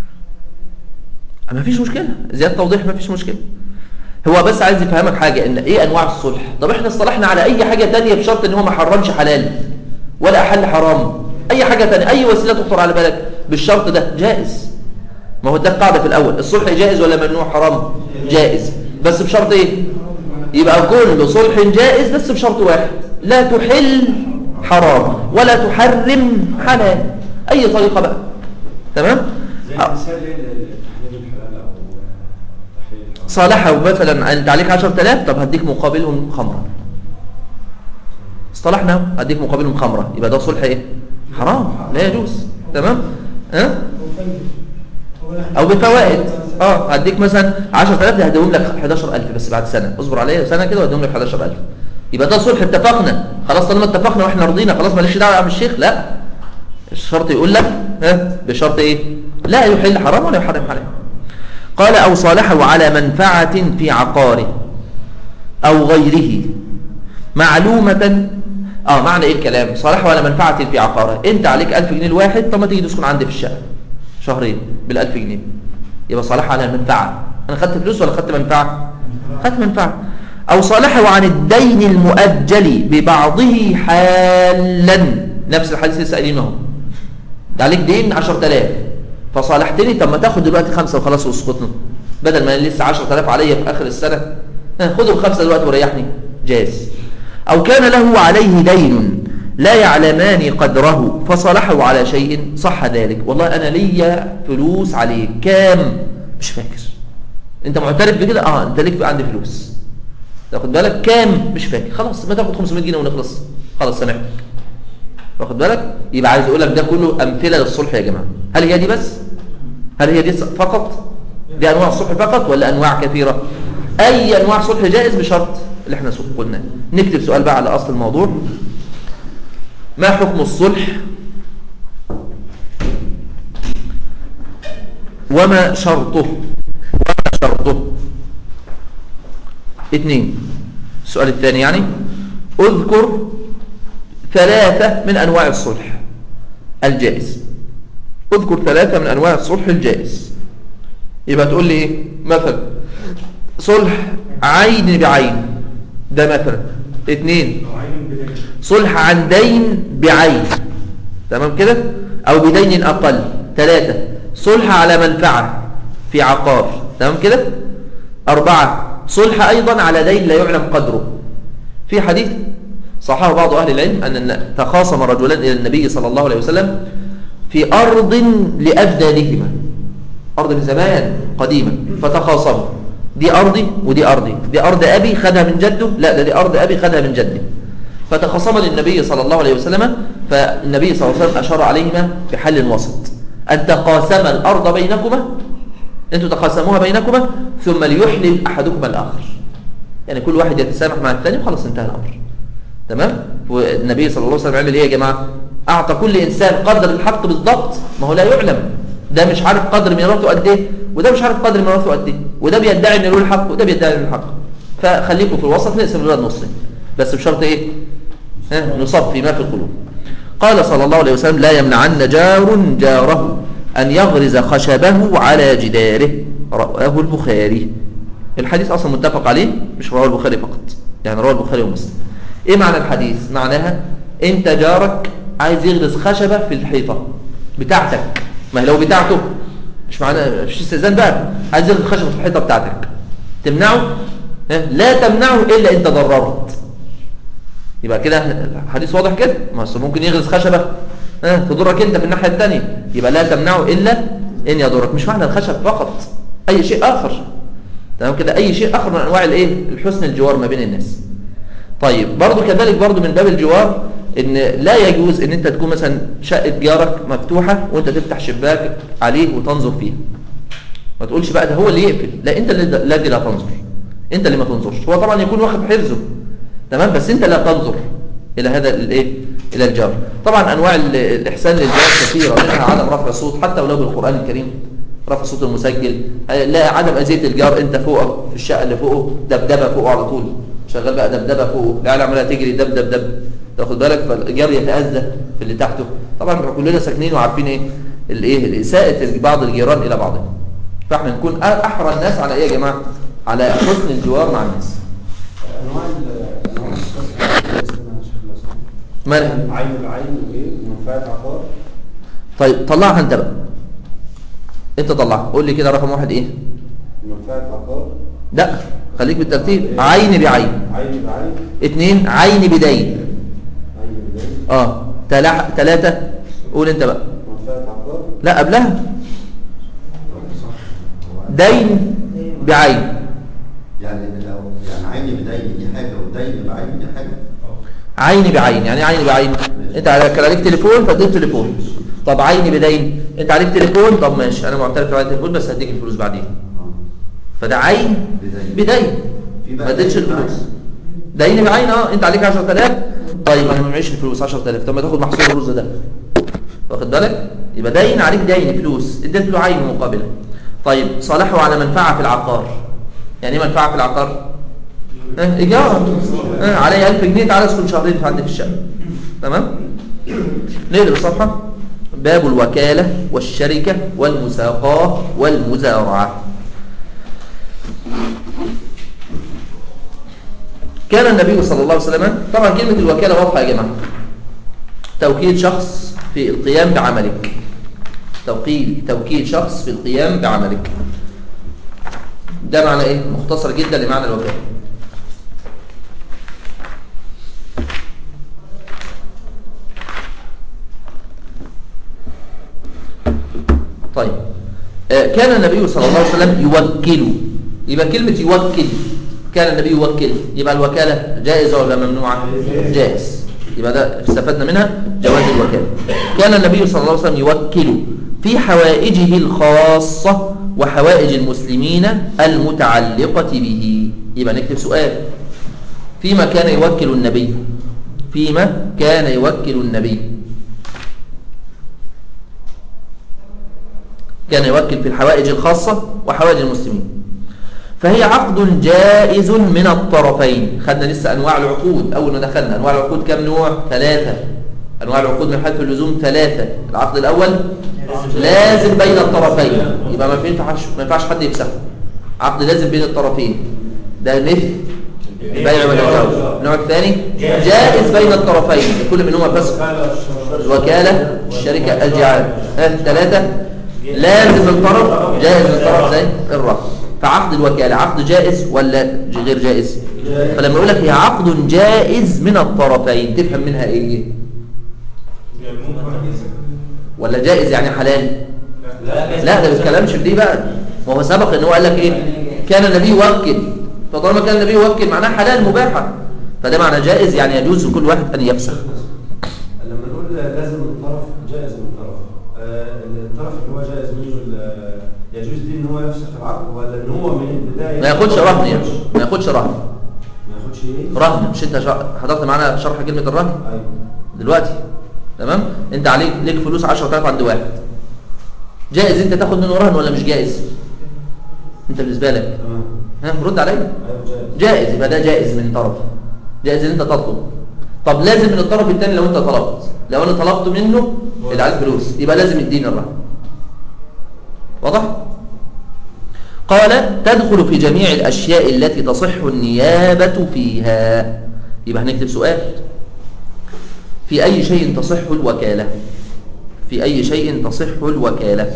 ما فيش مشكلة زيادة توضيح ما فيش مشكلة هو بس عايز يفهمك حاجة ان ايه انواع الصلح طب احنا اصطلحنا على اي حاجة تانية بشرط ان هو ما حرمش حلال ولا احل حرام اي حاجة تانية اي وسيلة تخطر على بالك بالشرط ده جائز ما هو ده القاعدة في الاول الصلح جائز ولا ممنوع حرام جائز بس بشرط ايه يبقى كل صلح جائز بس بشرط واحد لا تحل حرام ولا تحرم حلال اي طريقة بقى تمام زي مثال ايه تحليل الحلال او تحليل الحرام صالحه مثلا انت عليك 10000 طب هديك مقابلهم خمره اصطلحنا هديك مقابلهم خمره يبقى ده صلح ايه حرام لا يجوز تمام ها او بفوائد اه هديك مثلا 10000 ده هديهم لك 11000 بس بعد سنه اصبر عليا سنه كده وهديهم لك 11000 يبقى ده صلح اتفقنا خلاص طالما اتفقنا واحنا رضينا خلاص ماليش دعوه يا عم الشيخ لا الشرط يقول لك ها بشرط ايه لا يحل حرام ولا يحرم حلال قال او صالحه على منفعه في عقاره او غيره معلومه اه معنى ايه الكلام صالحه على منفعه في عقاره انت عليك 1000 جنيه الواحد طب ما تيجي تسكن عندي في الشقه شهرين بال1000 جنيه يبقى صالحه على منفعه انا خدت فلوس ولا خدت منفعه خدت منفعه او صالحه عن الدين المؤجل ببعضه حالا نفس الحديث لسه قايلينه اهو ده عليك دين 10000 فصالحتني طب ما تاخد دلوقتي خمسه وخلاص واسقطنا بدل ما لسه 10000 عليا في اخر السنه ها، خد الخمسه دلوقتي وريحني جاز او كان له عليه دين لا يعلمان قدره فصالحه على شيء صح ذلك والله انا ليا فلوس عليه كام مش فاكر انت معترف بكده اه انت ليك عندي فلوس تاخد بالك كام مش فاكر خلاص ما تاخد 500 جنيه ونخلص خلاص سامحتك واخد بالك يبقى عايز اقول لك ده كله امثله للصلح يا جماعه هل هي دي بس هل هي دي فقط دي انواع الصلح فقط ولا انواع كثيره اي انواع صلح جائز بشرط اللي احنا قلناه نكتب سؤال بقى على اصل الموضوع ما حكم الصلح وما شرطه وما شرطه اثنين السؤال الثاني يعني اذكر ثلاثة من أنواع الصلح الجائز اذكر ثلاثة من أنواع الصلح الجائز يبقى تقول لي إيه مثلا صلح عين بعين ده مثلا اثنين نوعين بدين صلح عن دين بعين تمام كده أو بدين أقل ثلاثة صلح على منفعة في عقار تمام كده أربعة صلح أيضا على دين لا يعلم قدره في حديث صححه بعض أهل العلم أن تخاصم رجلان إلى النبي صلى الله عليه وسلم في أرض لأجدادهما أرض من زمان قديمة فتخاصموا دي أرضي ودي أرضي دي أرض أبي خدها من جده لا ده دي أرض أبي خدها من جدي فتخاصم للنبي صلى الله عليه وسلم فالنبي صلى الله عليه وسلم أشار عليهما في حل وسط أن تقاسم الأرض بينكما أنتوا تقاسموها بينكما ثم ليحلل أحدكما الآخر يعني كل واحد يتسامح مع الثاني وخلاص انتهى الأمر تمام والنبي صلى الله عليه وسلم عمل ايه يا جماعه اعطى كل انسان قدر الحق بالضبط ما هو لا يعلم ده مش عارف قدر ميراثه قد ايه وده مش عارف قدر ميراثه قد ايه وده بيدعي ان له الحق وده بيدعي ان له الحق فخليكم في الوسط نقسم الولاد نصين بس بشرط ايه ها نصفي ما في القلوب قال صلى الله عليه وسلم لا يمنعن جار جاره ان يغرز خشبه على جداره رواه البخاري الحديث اصلا متفق عليه مش رواه البخاري فقط يعني رواه البخاري ومسلم ايه معنى الحديث معناها انت جارك عايز يغرس خشبة في الحيطة بتاعتك ما هي لو بتاعته مش معنى مش استئذان بقى عايز يغرس خشبة في الحيطة بتاعتك تمنعه ها؟ لا تمنعه الا انت ضررت يبقى كده الحديث واضح كده ما أصل ممكن يغرس خشبة ها تضرك انت في الناحية الثانية يبقى لا تمنعه الا ان يضرك مش معنى الخشب فقط اي شيء اخر تمام كده اي شيء اخر من انواع الايه الحسن الجوار ما بين الناس طيب برضو كذلك برضو من باب الجوار ان لا يجوز ان انت تكون مثلا شقة جارك مفتوحة وانت تفتح شباك عليه وتنظر فيها ما تقولش بقى ده هو اللي يقفل لا انت اللي الذي لا تنظر انت اللي ما تنظرش هو طبعا يكون واخد حرزه تمام بس انت لا تنظر الى هذا الايه الى الجار طبعا انواع ال- الاحسان للجار كثيره منها عدم رفع الصوت حتى ولو بالقران الكريم رفع صوت المسجل آه، لا عدم اذيه الجار انت فوق في الشقه اللي فوقه دبدبه فوقه على طول شغال بقى دبدبه فوقه العيال عماله تجري دب دب دب تاخد بالك فالجار يتاذى في اللي تحته طبعا إحنا كلنا ساكنين وعارفين ايه الايه اساءه بعض الجيران الى بعضهم فاحنا نكون احرى الناس على ايه يا جماعه على حسن الجوار مع الناس انواع ال- انواع الصرف مالها عين العين وايه منفعه عقار طيب طلعها انت بقى انت طلعها قول لي كده رقم واحد ايه منفعه عقار لا خليك بالترتيب عين بعين عين بعين اتنين عين بدين عين بدين اه تلا- تلاتة قول انت بقى منفعه عقار لا قبلها دين بعين يعني لو يعني عيني بدين دي حاجه ودين بعين دي حاجه عين بعين يعني عين بعين انت عليك كان عليك تليفون فاديك تليفون طب عين بدين انت عليك تليفون طب ماشي انا معترف على التليفون بس هديك الفلوس بعدين فده عين بدين. بدين في بقى ما اديتش دين الفلوس بعين. دين بعين اه انت عليك 10000 طيب انا ما معيش الفلوس 10000 طب ما تاخد محصول الرز ده واخد بالك يبقى دين عليك دين فلوس اديت له عين مقابله طيب صالحه على منفعه في العقار يعني ايه منفعه في العقار اه ايجار اه علي 1000 جنيه تعالى اسكن شهرين في عندي في الشقه تمام نقلب الصفحه باب الوكاله والشركه والمساقاه والمزارعه كان النبي صلى الله عليه وسلم طبعا كلمة الوكالة واضحة يا جماعة توكيل شخص في القيام بعملك توكيل توكيل شخص في القيام بعملك ده معنى ايه مختصر جدا لمعنى الوكالة طيب آه، كان النبي صلى الله عليه وسلم يوكل يبقى كلمة يوكل كان النبي يوكل يبقى الوكالة جائزة ولا ممنوعة جائز يبقى ده استفدنا منها جواز الوكالة كان النبي صلى الله عليه وسلم يوكل في حوائجه الخاصة وحوائج المسلمين المتعلقة به يبقى نكتب سؤال فيما كان يوكل النبي فيما كان يوكل النبي كان يوكل في الحوائج الخاصة وحوائج المسلمين فهي عقد جائز من الطرفين خدنا لسه أنواع العقود أول ما دخلنا أنواع العقود كم نوع؟ ثلاثة أنواع العقود من حيث اللزوم ثلاثة العقد الأول لازم بين الطرفين يبقى ما ينفعش ما ينفعش حد يفسخه عقد لازم بين الطرفين ده مثل بيع ولا النوع الثاني جائز بين الطرفين كل منهما فسخ الوكالة الشركة الجعالة ثلاثة لازم الطرف جائز الطرف زي الرهن فعقد الوكالة عقد جائز ولا غير جائز فلما يقول لك هي عقد جائز من الطرفين تفهم منها ايه ولا جائز يعني حلال لا ده ما بيتكلمش في دي بقى ما هو سبق ان هو قال لك ايه كان النبي يوكل فطالما كان النبي يوكل معناه حلال مباحة فده معنى جائز يعني يجوز لكل واحد ان يفسخ لما نقول لازم الطرف جائز من الطرف آه، الطرف اللي هو جائز منه ال- يجوز دي ان هو يفسخ العقد ولا ان هو من البدايه ما ياخدش رهن يعني ما ياخدش رهن ما ياخدش ايه؟ رهن مش انت شا- حضرت معانا شرح كلمة الرهن ايوه دلوقتي تمام انت عليك ليك فلوس 10000 عند واحد جائز انت تاخد منه رهن ولا مش جائز انت بالنسبه لك تمام ها رد عليا ايوه جائز جائز يبقى ده جائز من طرف جائز ان انت تطلب طب لازم من الطرف الثاني لو انت طلبت لو انا طلبت منه اللي عليه فلوس يبقى لازم يديني الرهن واضح قال تدخل في جميع الاشياء التي تصح النيابه فيها يبقى هنكتب سؤال في اي شيء تصح الوكاله في اي شيء تصح الوكاله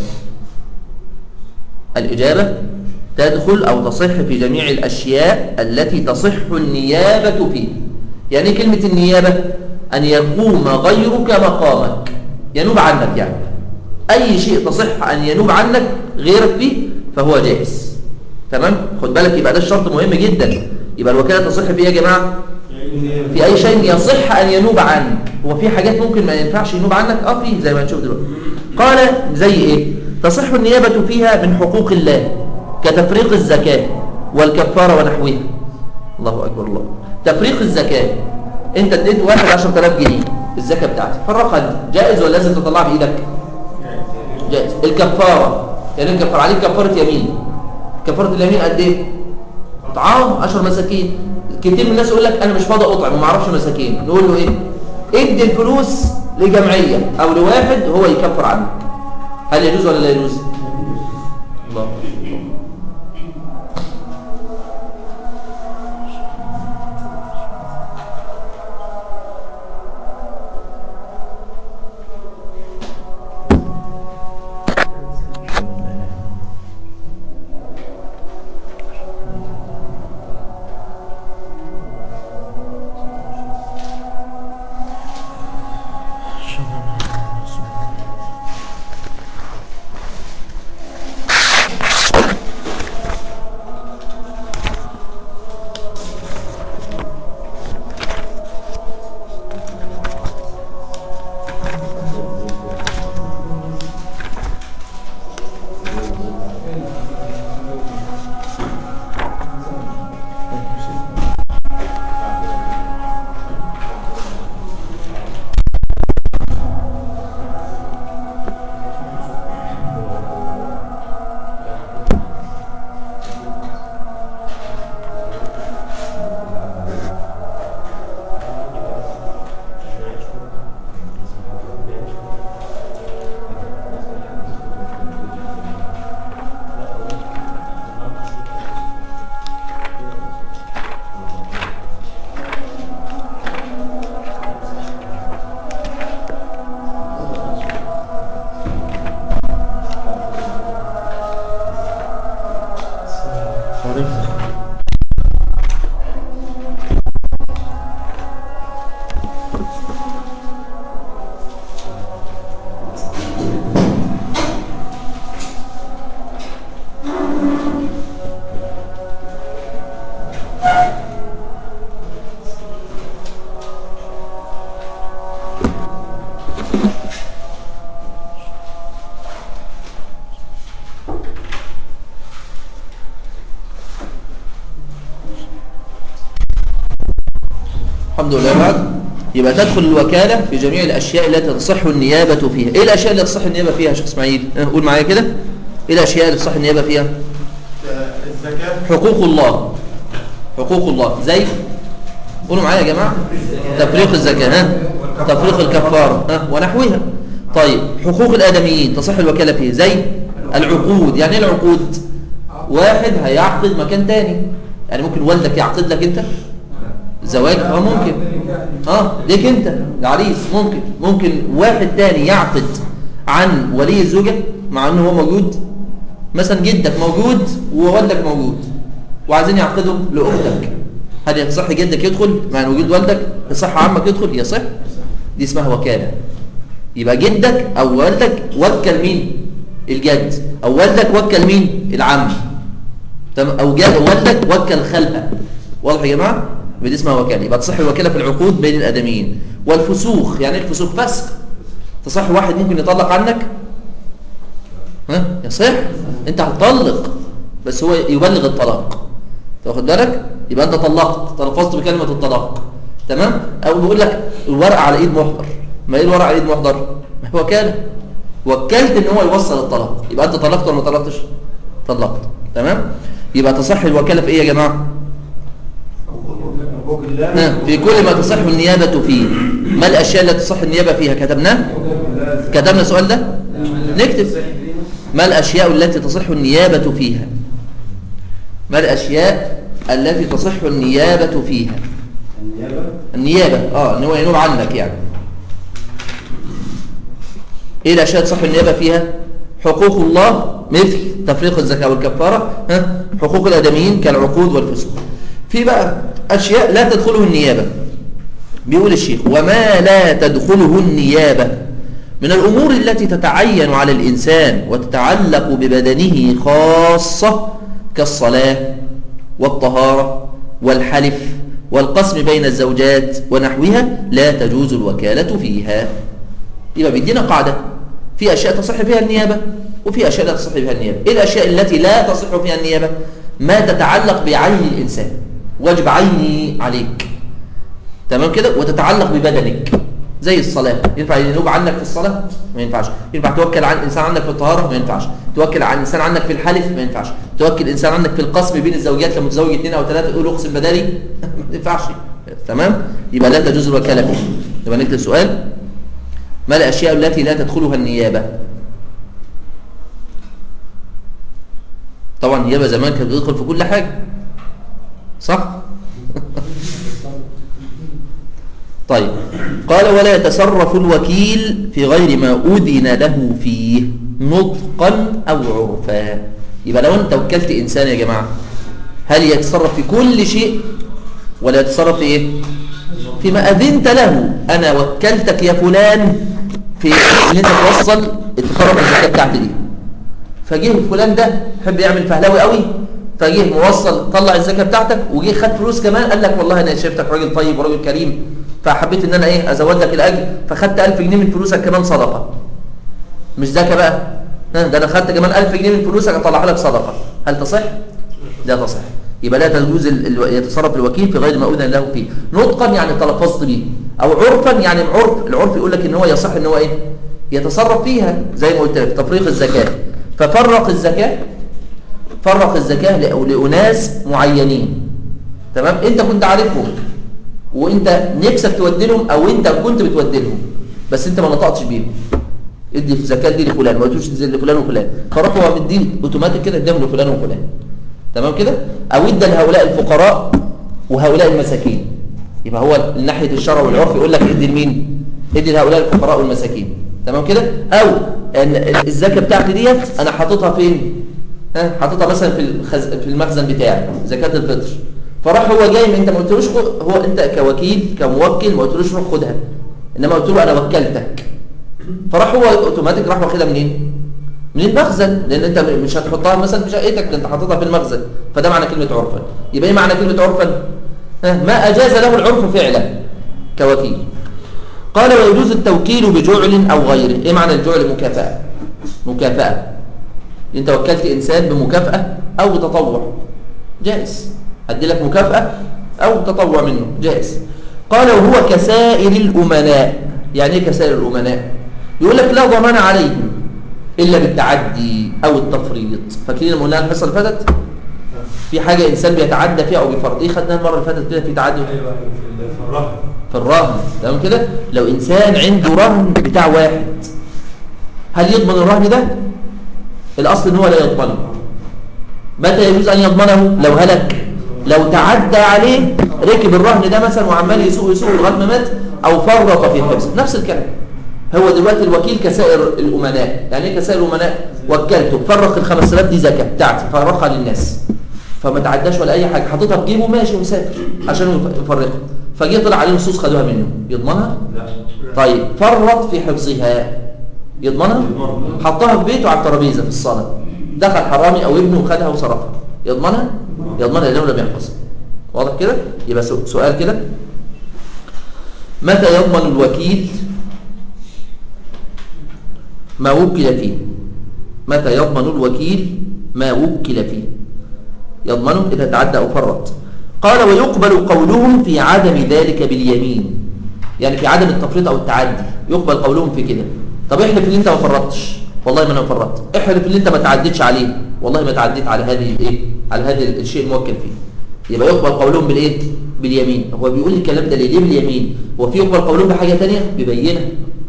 الإجابة تدخل أو تصح في جميع الأشياء التي تصح النيابة فيه يعني إيه كلمة النيابة أن يقوم غيرك مقامك ينوب عنك يعني أي شيء تصح أن ينوب عنك غيرك فيه فهو جائز تمام خد بالك يبقى ده الشرط مهم جدا يبقى الوكالة تصح فيه يا جماعة في أي شيء يصح أن ينوب عنك هو في حاجات ممكن ما ينفعش ينوب عنك اه في زي ما هنشوف دلوقتي قال زي ايه تصح النيابة فيها من حقوق الله كتفريق الزكاة والكفارة ونحوها الله أكبر الله تفريق الزكاة انت اديت واحد 10000 جنيه الزكاة بتاعتك فرقها انت جائز ولا لازم تطلعها بإيدك جائز الكفارة يعني الكفارة عليك كفارة يمين كفارة اليمين قد ايه طعام 10 مساكين كتير من الناس يقول لك انا مش فاضي اطعم وما اعرفش مساكين نقول له ايه ادي الفلوس لجمعيه او لواحد هو يكفر عنك هل يجوز ولا لا يجوز الله الحمد لله بعد يبقى تدخل الوكالة في جميع الأشياء التي تصح النيابة فيها إيه الأشياء التي تصح النيابة فيها يا شيخ إسماعيل اه، قول معايا كده إيه الأشياء اللي تصح النيابة فيها الزكاة حقوق الله حقوق الله زي قولوا معايا يا جماعة تفريق الزكاة ها تفريق الكفارة ها ونحوها طيب حقوق الآدميين تصح الوكالة فيه زي العقود يعني ايه العقود واحد هيعقد مكان تاني يعني ممكن والدك يعقد لك انت زواج اه ممكن اه ليك انت العريس ممكن ممكن واحد تاني يعقد عن ولي الزوجة مع انه هو موجود مثلا جدك موجود ووالدك موجود وعايزين يعقدوا لاختك هل يصح جدك يدخل مع وجود والدك يصح عمك يدخل يصح دي اسمها وكالة يبقى جدك او والدك وكل مين الجد او والدك وكل مين العم تمام او جد والدك وكل خلقه واضح يا جماعه يبقى دي اسمها وكاله يبقى تصح الوكاله في العقود بين الادميين والفسوخ يعني ايه الفسوخ فسخ تصح واحد ممكن يطلق عنك ها يصح انت هتطلق بس هو يبلغ الطلاق تاخد بالك يبقى انت طلقت تلفظت بكلمه الطلاق تمام او بيقول لك الورقه على ايد محضر ما ايه الورقه على ايد محضر ما هي وكاله وكلت ان هو يوصل الطلاق يبقى انت طلقت ولا ما طلقتش طلقت تمام يبقى تصح الوكاله في ايه يا جماعه حقوق الله ها، في كل ما تصح النيابه فيه ما الاشياء التي تصح النيابه فيها كتبناه كتبنا السؤال ده نكتب ما الاشياء التي تصح النيابه فيها ما الاشياء التي تصح النيابه فيها النيابة النيابة اه ان هو ينوب عنك يعني ايه الاشياء تصح النيابة فيها حقوق الله مثل تفريق الزكاة والكفارة ها؟ حقوق الادميين كالعقود والفسوق في بقى اشياء لا تدخله النيابة بيقول الشيخ وما لا تدخله النيابة من الأمور التي تتعين على الإنسان وتتعلق ببدنه خاصة كالصلاة والطهارة والحلف والقسم بين الزوجات ونحوها لا تجوز الوكالة فيها يبقى بيدينا قاعدة في أشياء تصح فيها النيابة وفي أشياء لا تصح فيها النيابة إيه الأشياء التي لا تصح فيها النيابة ما تتعلق بعين الإنسان واجب عيني عليك تمام كده وتتعلق ببدنك زي الصلاة ينفع ينوب عنك في الصلاة ما ينفعش ينفع توكل عن إنسان عنك في الطهارة ما ينفعش توكل عن إنسان عنك في الحلف ما ينفعش توكل إنسان عنك في القسم بين الزوجات لما تزوج اثنين أو ثلاثة تقول اقسم بدالي ما ينفعش تمام يبقى لا تجوز الوكالة فيه يبقى نكتب السؤال ما الأشياء التي لا تدخلها النيابة طبعا النيابة زمان كانت بتدخل في كل حاجة صح طيب قال ولا يتصرف الوكيل في غير ما أذن له فيه نطقا أو عرفا يبقى لو أنت وكلت إنسان يا جماعة هل يتصرف في كل شيء ولا يتصرف في إيه فيما أذنت له أنا وكلتك يا فلان في إن أنت توصل التصرف الزكاة بتاعتي دي فجه فلان ده يحب يعمل فهلاوي قوي فجه موصل طلع الزكاه بتاعتك وجه خد فلوس كمان قال لك والله انا شفتك راجل طيب وراجل كريم فحبيت ان انا ايه ازود لك الاجر فخدت 1000 جنيه من فلوسك كمان صدقه مش زكاه بقى ها ده انا خدت كمان 1000 جنيه من فلوسك اطلعها لك صدقه هل تصح لا تصح يبقى لا تجوز ال- ال- يتصرف الوكيل في غير ما اذن له فيه نطقا يعني تلفظت به او عرفا يعني عرف العرف يقول لك ان هو يصح ان هو ايه يتصرف فيها زي ما قلت لك تفريق الزكاه ففرق الزكاه فرق الزكاه لأ- لاناس معينين تمام انت كنت عارفهم وانت نفسك تودي لهم او انت كنت بتودي لهم بس انت ما نطقتش بيهم ادي الزكاه دي لفلان ما قلتوش دي لفلان وفلان فراح هو مديه اوتوماتيك كده اداهم لفلان وفلان تمام كده او ادى لهؤلاء الفقراء وهؤلاء المساكين يبقى هو من ناحيه الشرع والعرف يقول لك ادي لمين ادي لهؤلاء الفقراء والمساكين تمام كده او ان الزكاه بتاعتي ديت انا حاططها فين ها حاططها مثلا في الخز... في المخزن بتاعي زكاه الفطر فراح هو جاي من انت ما قلتلوش خد- هو انت كوكيل كموكل ما قلتلوش روح خدها انما قلت له انا وكلتك فراح هو اوتوماتيك راح واخدها منين من المخزن لان انت مش هتحطها مثلا في شقتك ده انت حاططها في المخزن فده معنى كلمه عرفا يبقى ايه معنى كلمه عرفا ها ما اجاز له العرف فعلا كوكيل قال ويجوز التوكيل بجعل او غيره ايه معنى الجعل مكافاه مكافاه انت وكلت انسان بمكافاه او بتطوع جائز ادي لك مكافاه او تطوع منه جائز قال وهو كسائر الأمناء يعني ايه كسائر الأمناء يقول لك لا ضمان عليهم إلا بالتعدي أو التفريط فاكرين لما قلنا الحصة اللي فاتت في حاجة إنسان بيتعدى فيها أو بيفرط دي خدناها المرة اللي فاتت كده في تعدي ايوه ايوه في ال- في الرهن في الرهن تمام كده لو إنسان عنده رهن بتاع واحد هل يضمن الرهن ده الأصل إن هو لا يضمنه متى يجوز أن يضمنه لو هلك لو تعدى عليه ركب الرهن ده مثلا وعمال يسوق يسوق لغايه ما مات او فرط في الحبس نفس الكلام هو دلوقتي الوكيل كسائر الامناء يعني ايه كسائر الامناء وكلته فرق ال 5000 دي زكاه بتاعتي فرقها للناس فما تعداش ولا اي حاجه حاططها في جيبه ماشي ومسافر عشان يفرقها فجه طلع عليه نصوص خدوها منه يضمنها لا طيب فرط في حفظها يضمنها حطها في بيته على الترابيزه في الصاله دخل حرامي او ابنه وخدها وسرقها يضمنها يضمنها لانه لم يحفظها واضح كده يبقى سو- سؤال كده متى يضمن الوكيل ما وكل فيه متى يضمن الوكيل ما وكل فيه يضمنه إذا تعدى أو فرط قال ويقبل قولهم في عدم ذلك باليمين يعني في عدم التفريط أو التعدي يقبل قولهم في كده طب احلف اللي انت ما فرطتش والله ما انا فرطت احلف اللي انت ما تعديتش عليه والله ما تعديت على هذه الايه على هذا الشيء الموكل فيه يبقى يقبل قولهم بالايه باليمين هو بيقول الكلام ده ليه ليه باليمين هو في يقبل قولهم بحاجه ثانيه ببينه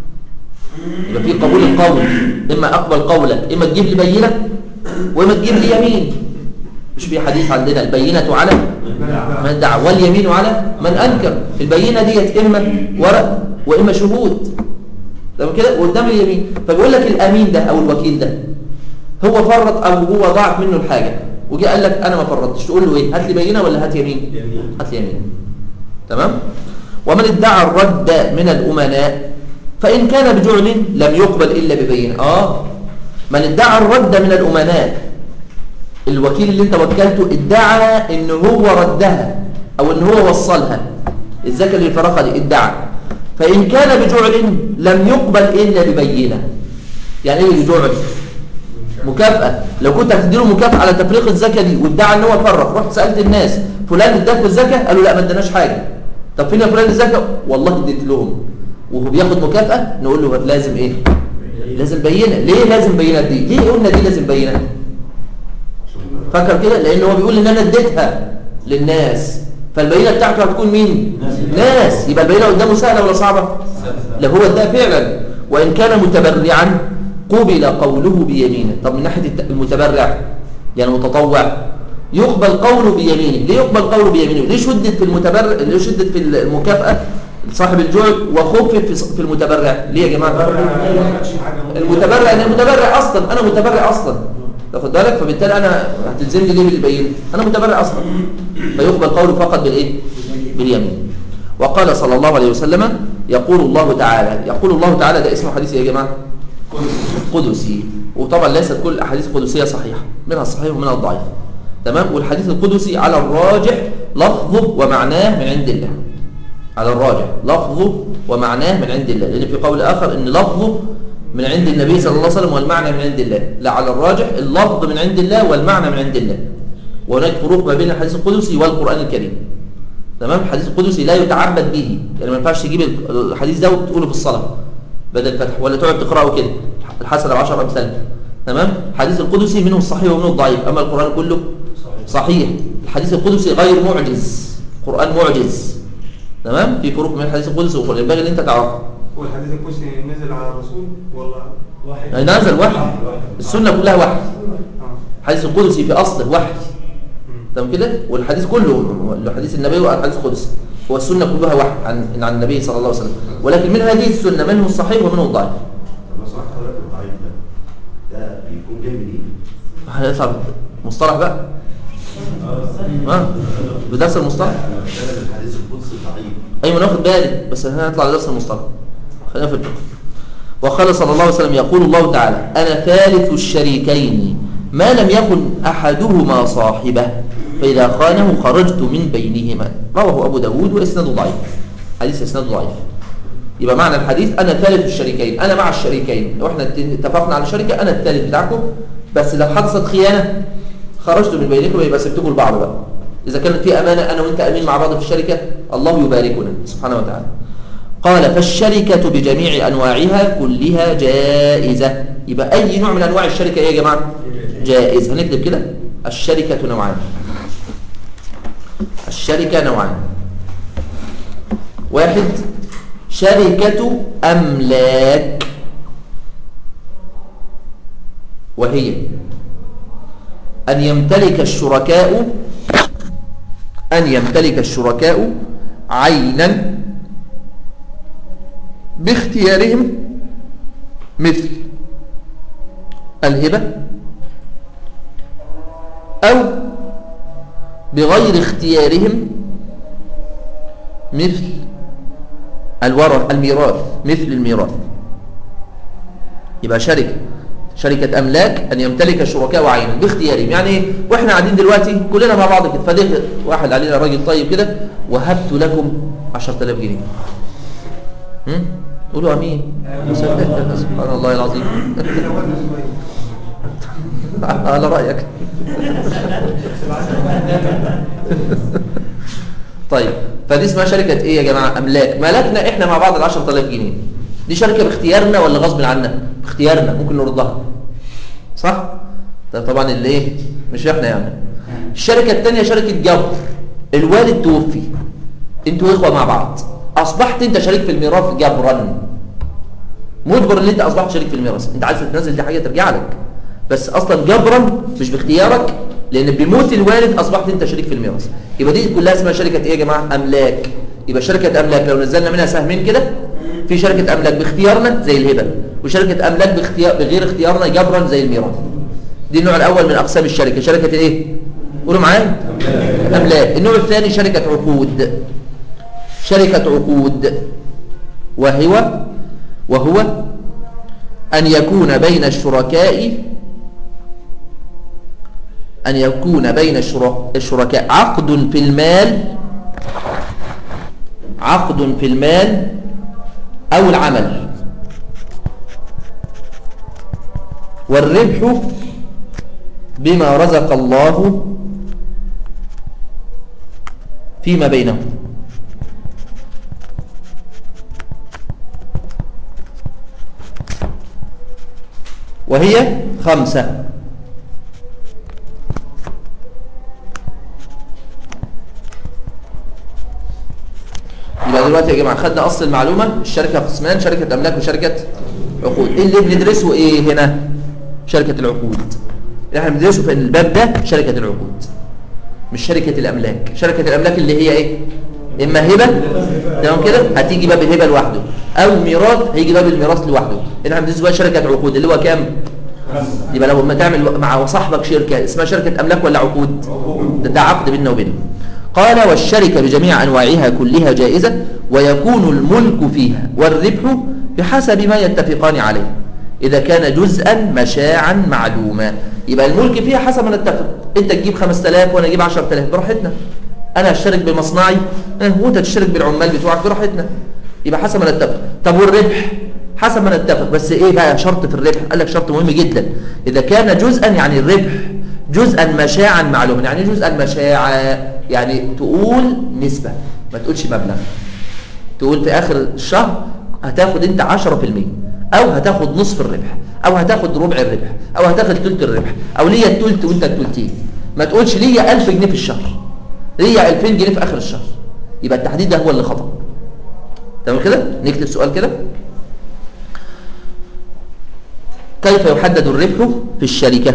يبقى في قبول القول اما اقبل قولك اما تجيب لي بينه واما تجيب لي يمين مش في حديث عندنا البينه على من ادعى واليمين على من انكر البينه ديت اما ورق واما شهود تمام كده قدام اليمين فبيقول لك الامين ده او الوكيل ده هو فرط او هو ضاعت منه الحاجه وجي قال لك انا ما فرطتش تقول له ايه هات لي بينه ولا هات يمين يمين. هات لي يمين تمام ومن ادعى الرد من الامناء فان كان بجعل لم يقبل الا ببينه اه من ادعى الرد من الامناء الوكيل اللي انت وكلته ادعى ان هو ردها او ان هو وصلها الزكاه اللي فرقها دي ادعى فان كان بجعل لم يقبل الا ببينه يعني ايه بجعل مكافأة لو كنت هتديله مكافأة على تفريق الزكاة دي وادعى ان هو فرق رحت سألت الناس فلان اداك الزكاة قالوا لا ما اداناش حاجة طب فين يا فلان الزكاة والله اديت لهم وهو بياخد مكافأة نقول له لازم ايه لازم بينة ليه لازم بينة دي ليه قلنا دي لازم بينة فكر كده لان هو بيقول ان انا اديتها للناس فالبينة بتاعته هتكون مين ناس يبقى البينة قدامه سهلة ولا صعبة لو هو اداها فعلا وان كان متبرعا قبل قوله بيمينه طب من ناحية الت- المتبرع يعني متطوع يقبل قوله بيمينه ليه يقبل قوله بيمينه ليه شدت في المتبرع ليه شدت في المكافأة صاحب الجوع وخفف في ص- في المتبرع ليه يا جماعة المتبرع انا متبرع اصلا انا متبرع اصلا تاخد بالك فبالتالي انا هتلزمني ليه بالبينه انا متبرع اصلا فيقبل قوله فقط بالايه باليمين وقال صلى الله عليه وسلم يقول الله تعالى يقول الله تعالى ده اسمه حديث إيه يا جماعه قدسي وطبعا ليست كل الاحاديث القدسيه صحيحه منها الصحيح ومنها الضعيف تمام والحديث القدسي على الراجح لفظه ومعناه من عند الله على الراجح لفظه ومعناه من عند الله لأن في قول آخر أن لفظه من عند النبي صلى الله عليه وسلم والمعنى من عند الله لا على الراجح اللفظ من عند الله والمعنى من عند الله وهناك فروق ما بين الحديث القدسي والقرآن الكريم تمام الحديث القدسي لا يتعبد به يعني ما ينفعش تجيب الحديث ده وتقوله في الصلاة بدل الفتح ولا تقعد تقرأه كده الحسن بعشر أمثال تمام الحديث القدسي منه الصحيح ومنه الضعيف أما القرآن كله صحيح الحديث القدسي غير معجز قرآن معجز تمام في فروق بين الحديث القدسي والقرآن ينبغي ان انت تعرفه هو الحديث القدسي نزل على الرسول ولا واحد يعني نازل وحي السنة كلها وحي اه الحديث القدسي في أصله وحي مم. تمام كده والحديث كله حديث النبي والحديث القدسي هو السنة كلها وحي عن عن النبي صلى الله عليه وسلم ولكن من هذه السنة منه الصحيح ومنه الضعيف طب لو سمحت حضرتك الضعيف ده ده بيكون جاي منين؟ هنطلع مصطلح بقى ها بدرس المصطلح انا بتكلم الحديث القدسي ضعيف ايوه انا واخد بالي بس احنا هنطلع لدرس المصطلح خلينا في الفقه وقال صلى الله عليه وسلم يقول الله تعالى انا ثالث الشريكين ما لم يكن احدهما صاحبه فاذا خانه خرجت من بينهما رواه ابو داود واسناده ضعيف حديث اسناده ضعيف يبقى معنى الحديث انا ثالث الشريكين انا مع الشريكين لو احنا اتفقنا على شركه انا الثالث بتاعكم بس لو حدثت خيانه خرجت من بينكم يبقى سبتكم لبعض بقى إذا كانت في أمانة أنا وأنت أمين مع بعض في الشركة الله يباركنا سبحانه وتعالى قال فالشركة بجميع أنواعها كلها جائزة يبقى أي نوع من أنواع الشركة إيه يا جماعة جائز هنكتب كده الشركة نوعان الشركة نوعان واحد شركة أملاك وهي أن يمتلك الشركاء أن يمتلك الشركاء عينا باختيارهم مثل الهبة أو بغير اختيارهم مثل الورث الميراث مثل الميراث يبقى شركة شركة أملاك أن يمتلك الشركاء عينا باختيارهم يعني إيه؟ وإحنا قاعدين دلوقتي كلنا مع بعض كده فده واحد علينا راجل طيب كده وهبت لكم 10000 جنيه هم؟ قولوا أمين سبحان الله العظيم على رأيك طيب فدي اسمها شركة ايه يا جماعة املاك ملكنا احنا مع بعض ال 10000 جنيه دي شركة باختيارنا ولا غصب عنا باختيارنا ممكن نردها صح طيب طبعا اللي ايه مش احنا يعني الشركة الثانية شركة جبر الوالد توفي انتوا اخوة مع بعض اصبحت انت شريك في الميراث جبرا مجبر ان انت اصبحت شريك في الميراث انت عايز تنزل دي حاجة ترجع لك بس اصلا جبرا مش باختيارك لان بموت الوالد اصبحت انت شريك في الميراث يبقى دي كلها اسمها شركه ايه يا جماعه املاك يبقى شركه املاك لو نزلنا منها سهمين كده في شركه املاك باختيارنا زي الهبه وشركه املاك باختيار بغير اختيارنا جبرا زي الميراث دي النوع الاول من اقسام الشركه شركه ايه قولوا معايا املاك النوع الثاني شركه عقود شركه عقود وهو وهو ان يكون بين الشركاء أن يكون بين الشركاء عقد في المال عقد في المال أو العمل والربح بما رزق الله فيما بينهم وهي خمسة يبقى دلوقتي يا جماعه خدنا اصل المعلومه الشركه قسمان شركه املاك وشركه عقود ايه اللي بندرسه ايه هنا شركه العقود اللي احنا بندرسه في الباب ده شركه العقود مش شركه الاملاك شركه الاملاك اللي هي ايه اما هبه تمام كده هتيجي باب الهبه لوحده او ميراث هيجي باب الميراث لوحده اللي احنا بندرسه بقى شركه عقود اللي هو كام يبقى لو ما تعمل مع صاحبك شركه اسمها شركه املاك ولا عقود ده, ده عقد بيننا وبينه قال والشركة بجميع أنواعها كلها جائزة ويكون الملك فيها والربح بحسب ما يتفقان عليه إذا كان جزءا مشاعا معلوما يبقى الملك فيها حسب ما نتفق أنت تجيب 5000 وأنا أجيب 10000 براحتنا أنا أشترك بمصنعي وأنت تشترك بالعمال بتوعك براحتنا يبقى حسب ما نتفق طب والربح حسب ما نتفق بس إيه بقى شرط في الربح قال لك شرط مهم جدا إذا كان جزءا يعني الربح جزءا مشاعا معلوما يعني جزءا مشاعا يعني تقول نسبة ما تقولش مبلغ تقول في آخر الشهر هتاخد انت 10% او هتاخد نصف الربح او هتاخد ربع الربح او هتاخد ثلث الربح او ليا الثلث وانت الثلثين ما تقولش ليا 1000 جنيه في الشهر ليا 2000 جنيه في اخر الشهر يبقى التحديد ده هو اللي خطأ تمام كده نكتب سؤال كده كيف يحدد الربح في الشركه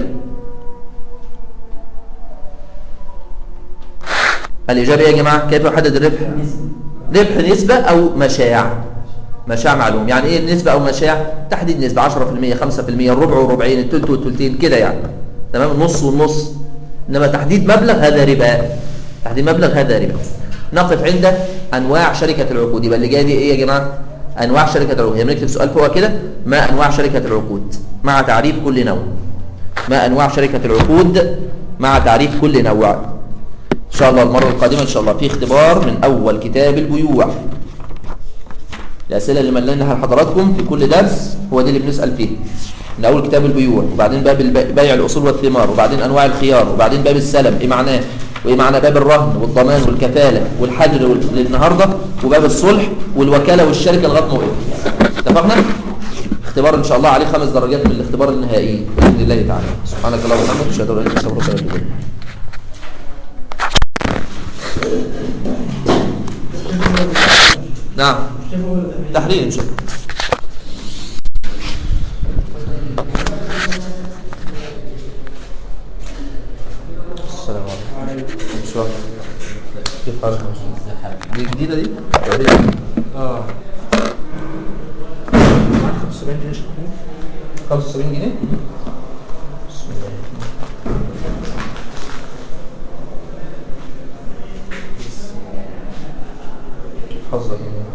الإجابة يا جماعة كيف يحدد الربح ربح نسبة أو مشاع مشاع معلوم يعني إيه النسبة أو مشاع تحديد نسبة 10% 5% الربع وربعين الثلث والثلثين كده يعني تمام النص والنص إنما تحديد مبلغ هذا ربا تحديد مبلغ هذا ربا نقف عند أنواع شركة العقود يبقى اللي جاي دي إيه يا جماعة أنواع شركة العقود يعني بنكتب سؤال فوق كده ما أنواع شركة العقود مع تعريف كل نوع ما أنواع شركة العقود مع تعريف كل نوع إن شاء الله المرة القادمة إن شاء الله في اختبار من أول كتاب البيوع الأسئلة اللي مليناها لحضراتكم في كل درس هو دي اللي بنسأل فيه من أول كتاب البيوع وبعدين باب الب- بيع الأصول والثمار وبعدين أنواع الخيار وبعدين باب السلم إيه معناه وايه معنى باب الرهن والضمان والكفاله والحجر وال- للنهارده وباب الصلح والوكاله والشركه لغايه ما وقف اتفقنا اختبار ان شاء الله عليه خمس درجات من الاختبار النهائي باذن الله تعالى سبحانك اللهم وبحمدك اشهد ان لا اله الا انت استغفرك واتوب اليك نعم تحرير ان شاء الله السلام عليكم السلام كيف حالك دي جديدة دي؟ اه 75 جنيه 75 جنيه بسم الله حظك يعني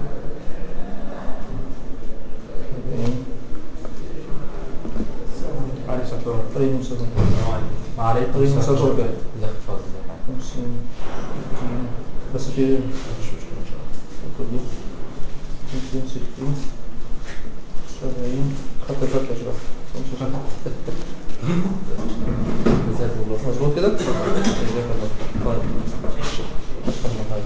عليك السلام طيب مسلم وعليكم طيب مسلم شركة لا تفضل خمسين بس في مش مشكلة إن شاء الله خد دي خمسين ستين سبعين خط فتلة شباب خمسة جزاك الله مظبوط كده؟ جزاك الله طيب الله خير.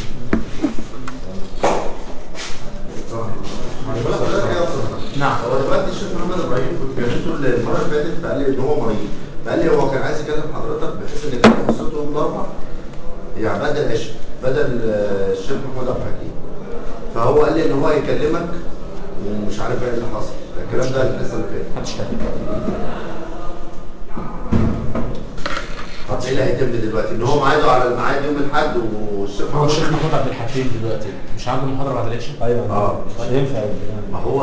نعم هو دلوقتي الشيخ محمد ابراهيم كنت كلمته المره اللي فاتت فقال لي ان هو مريض فقال لي هو كان عايز يكلم حضرتك بحيث ان كان حصته يوم الاربعاء يعني بدل العشاء بدل آه، الشيخ محمود عبد الحكيم فهو قال لي ان هو يكلمك ومش عارف ايه اللي حصل الكلام ده الحصه اللي فاتت محدش تاني طب ايه اللي هيتم دلوقتي ان هو معاده على الميعاد يوم الاحد والشيخ هو محمود الشيخ محمود عبد الحكيم دلوقتي مش عنده محاضرة بعد العشاء؟ ايوه اه مش هينفع ما هو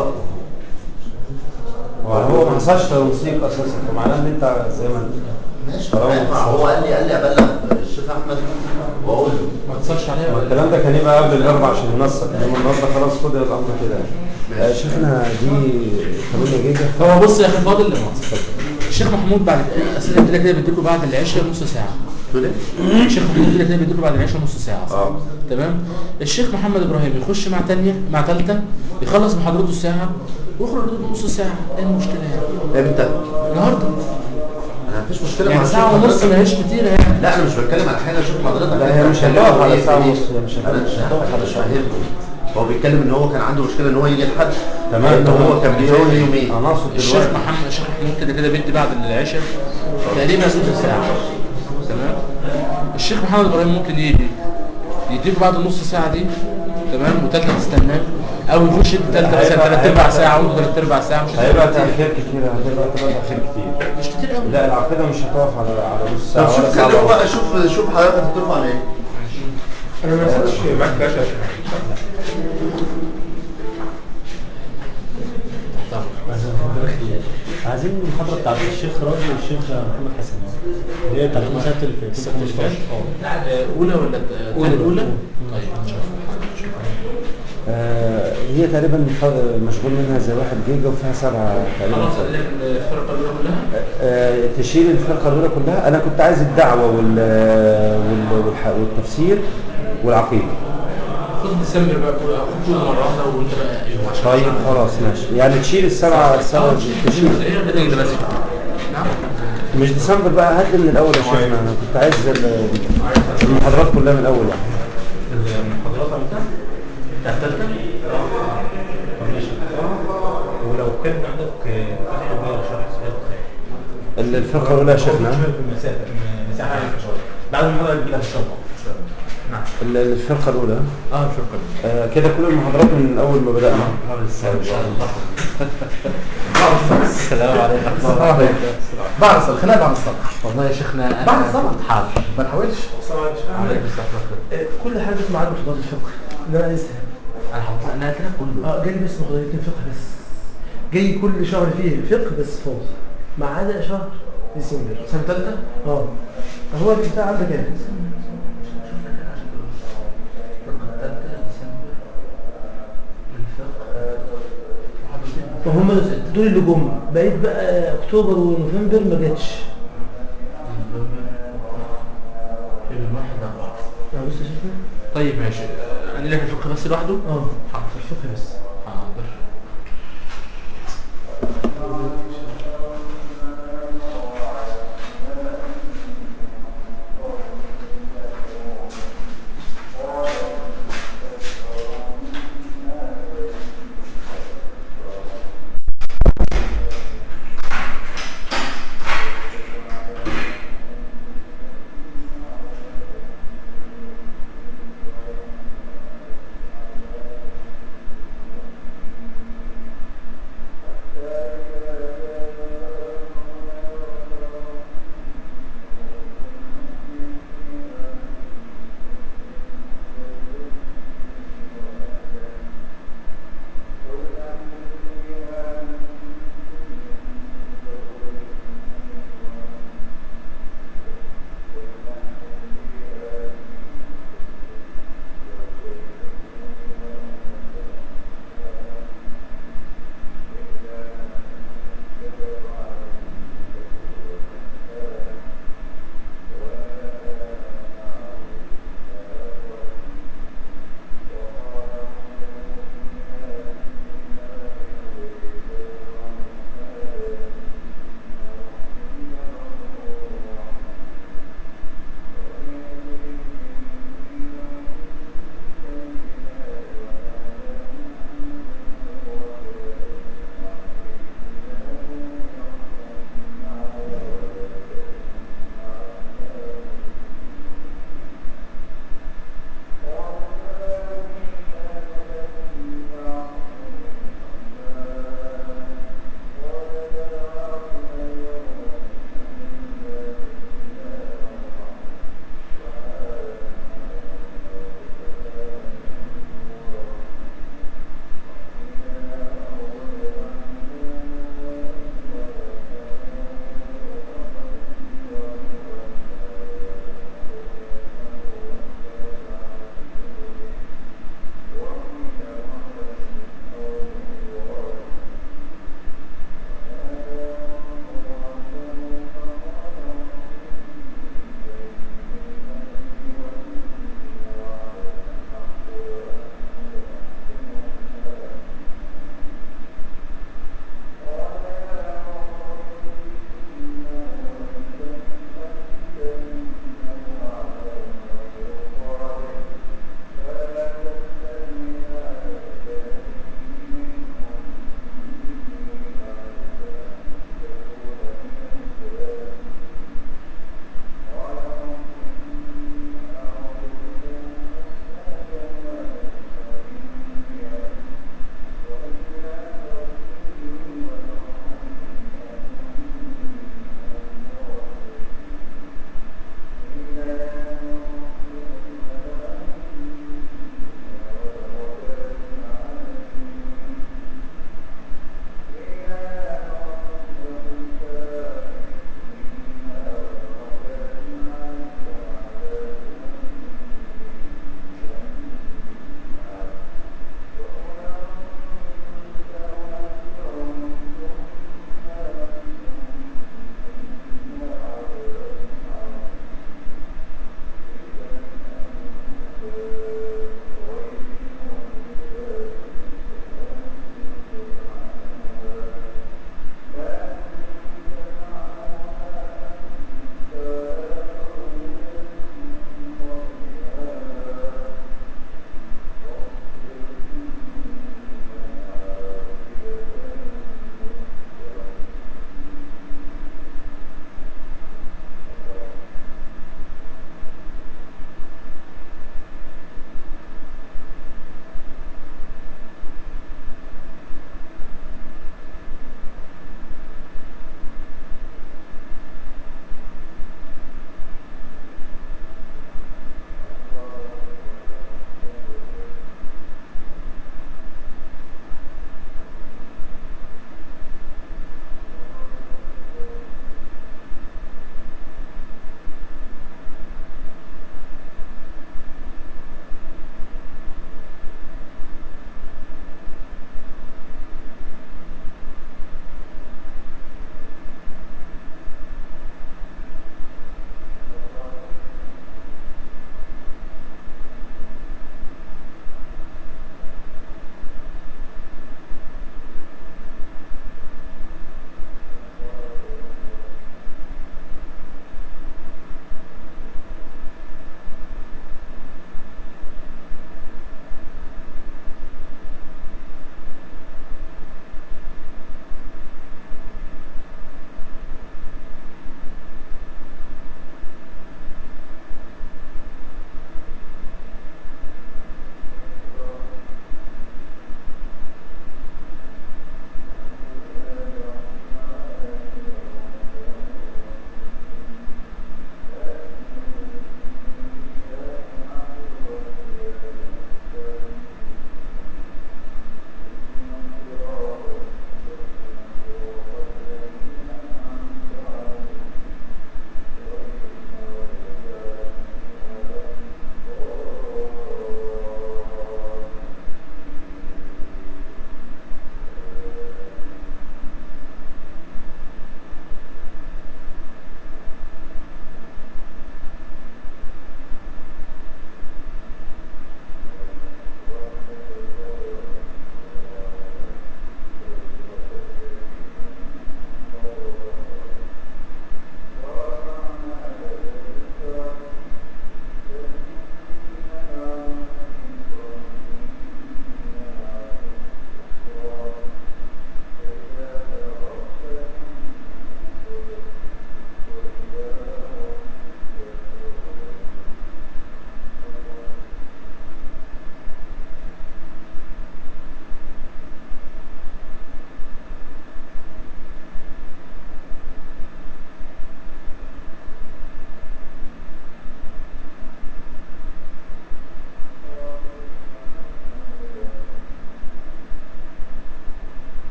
هو هو ما حصلش تنسيق اساسا فمعناه ان انت زي ما انت ماشي طالما هينفع. هو قال لي قال لي ابلغ الشيخ احمد واقول له ما اتصلش عليها ما ولا الكلام ده كان يبقى قبل الاربع عشان ينسق انما النهارده خلاص خد الامر كده ماشي. آه، شيخنا دي 8 جيجا هو بص يا اخي فاضل اللي الشيخ محمود بعد اسئله كده كده بيديله بعد العشاء نص ساعه قلت له ايه؟ الشيخ محمود كده كده بيديله بعد العشاء نص ساعه اه تمام الشيخ محمد ابراهيم يخش مع تانية مع ثالثه يخلص محاضرته الساعه ويخرج نص ساعه ايه المشكله يعني امتى؟ النهارده انا مفيش مشكله يعني مع ساعه الشيخ ونص حضرتك. ما هيش كتير يعني لا انا مش بتكلم على حاجه اشوف حضرتك لا، هي أنت مش بتتكلم هتقف على إيه؟ ساعة إيه؟ ونص، هي مش هتقف- انا مش هتقف على مش ساعة. فاهمه هو بيتكلم ان هو كان عنده مشكله ان هو يجي لحد تمام ان هو كان بيقول لي يومين انا اقصد الشيخ دلوقتي محمد الشيخ محمود كده كده بيدي بعد العشاء تقريبا نص ساعه تمام الشيخ محمد ابراهيم ممكن يجي يديله بعد النص ساعه دي تمام وتالتة تستناه او يخش التالتة مثلا هيبقى- ثلاث ارباع هيبقى- ساعه او ثلاث ارباع ساعه مش هيبقى هتبقى كتير. تاخير كتير هتبقى تبقى تاخير كتير مش كتير قوي لا العقيده مش هتقف على على نص طب ساعه ولا شوف ساعه كده ونص. بقى شوف شوف حضرتك هتطلب على ايه انا ما سالتش معاك باشا عايزين المحاضرة بتاعت الشيخ راضي والشيخ محمد حسن اللي هي بتاعت المسألة اللي فاتت 15 آه، اولى ولا اولى اولى طيب ان شاء الله آه، هي تقريبا ف- مشغول منها زي واحد جيجا وفيها سبعة تقريبا خلاص الفرقه الاولى كلها آه، تشيل الفرقة الأولى كلها أنا كنت عايز الدعوة وال وال- والح- والتفسير والعقيدة خد ديسمبر بقى كله خد كله مره واحده وانت بقى يوم عشان طيب خلاص ماشي يعني تشيل السبعة السبعة تشيل ايه كده كده بس نعم مش ديسمبر بقى هات لي من الأول يا شيخنا أنا كنت عايز ال- المحاضرات كلها من الأول يعني المحاضرات عملتها بتاعت التالتة ماشي ولو كان عندك فتح بقى شرح صحيح ال- الفرقة الأولى يا شيخنا شوية في المسافة مساحة شوية بعد المحاضرة اللي بيها الشرح نعم ال- الفرقة الأولى اه الفرقه آه، كده كل المحاضرات من أول ما بدأنا السلام عليكم السلام عليكم بعد الصلاة خلينا بعد الصلاة والله يا شيخنا انا بعد الصلاة. كنت حاضر ما نحاولش عليكم السلام ورحمة الله. كل حاجه في ميعاد محاضرات الفقه اللي انا عايزها انا حط انا قلت لك كله اه جاي بس محاضرتين فقه بس جاي كل شهر فيه فقه بس فاضي ما عدا شهر ديسمبر سنه ثالثه اه هو البتاع عندك ايه وهم دول اللي جم بقيت بقى اكتوبر ونوفمبر ما جاتش اه بص يا شيخنا طيب ماشي انا لك الفقه بس لوحده اه حاضر الفقه بس حاضر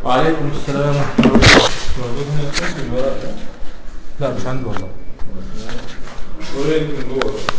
وعليكم السلام ورحمة الله موجود هنا في الورق ده لا مش عندي والله وين من جوه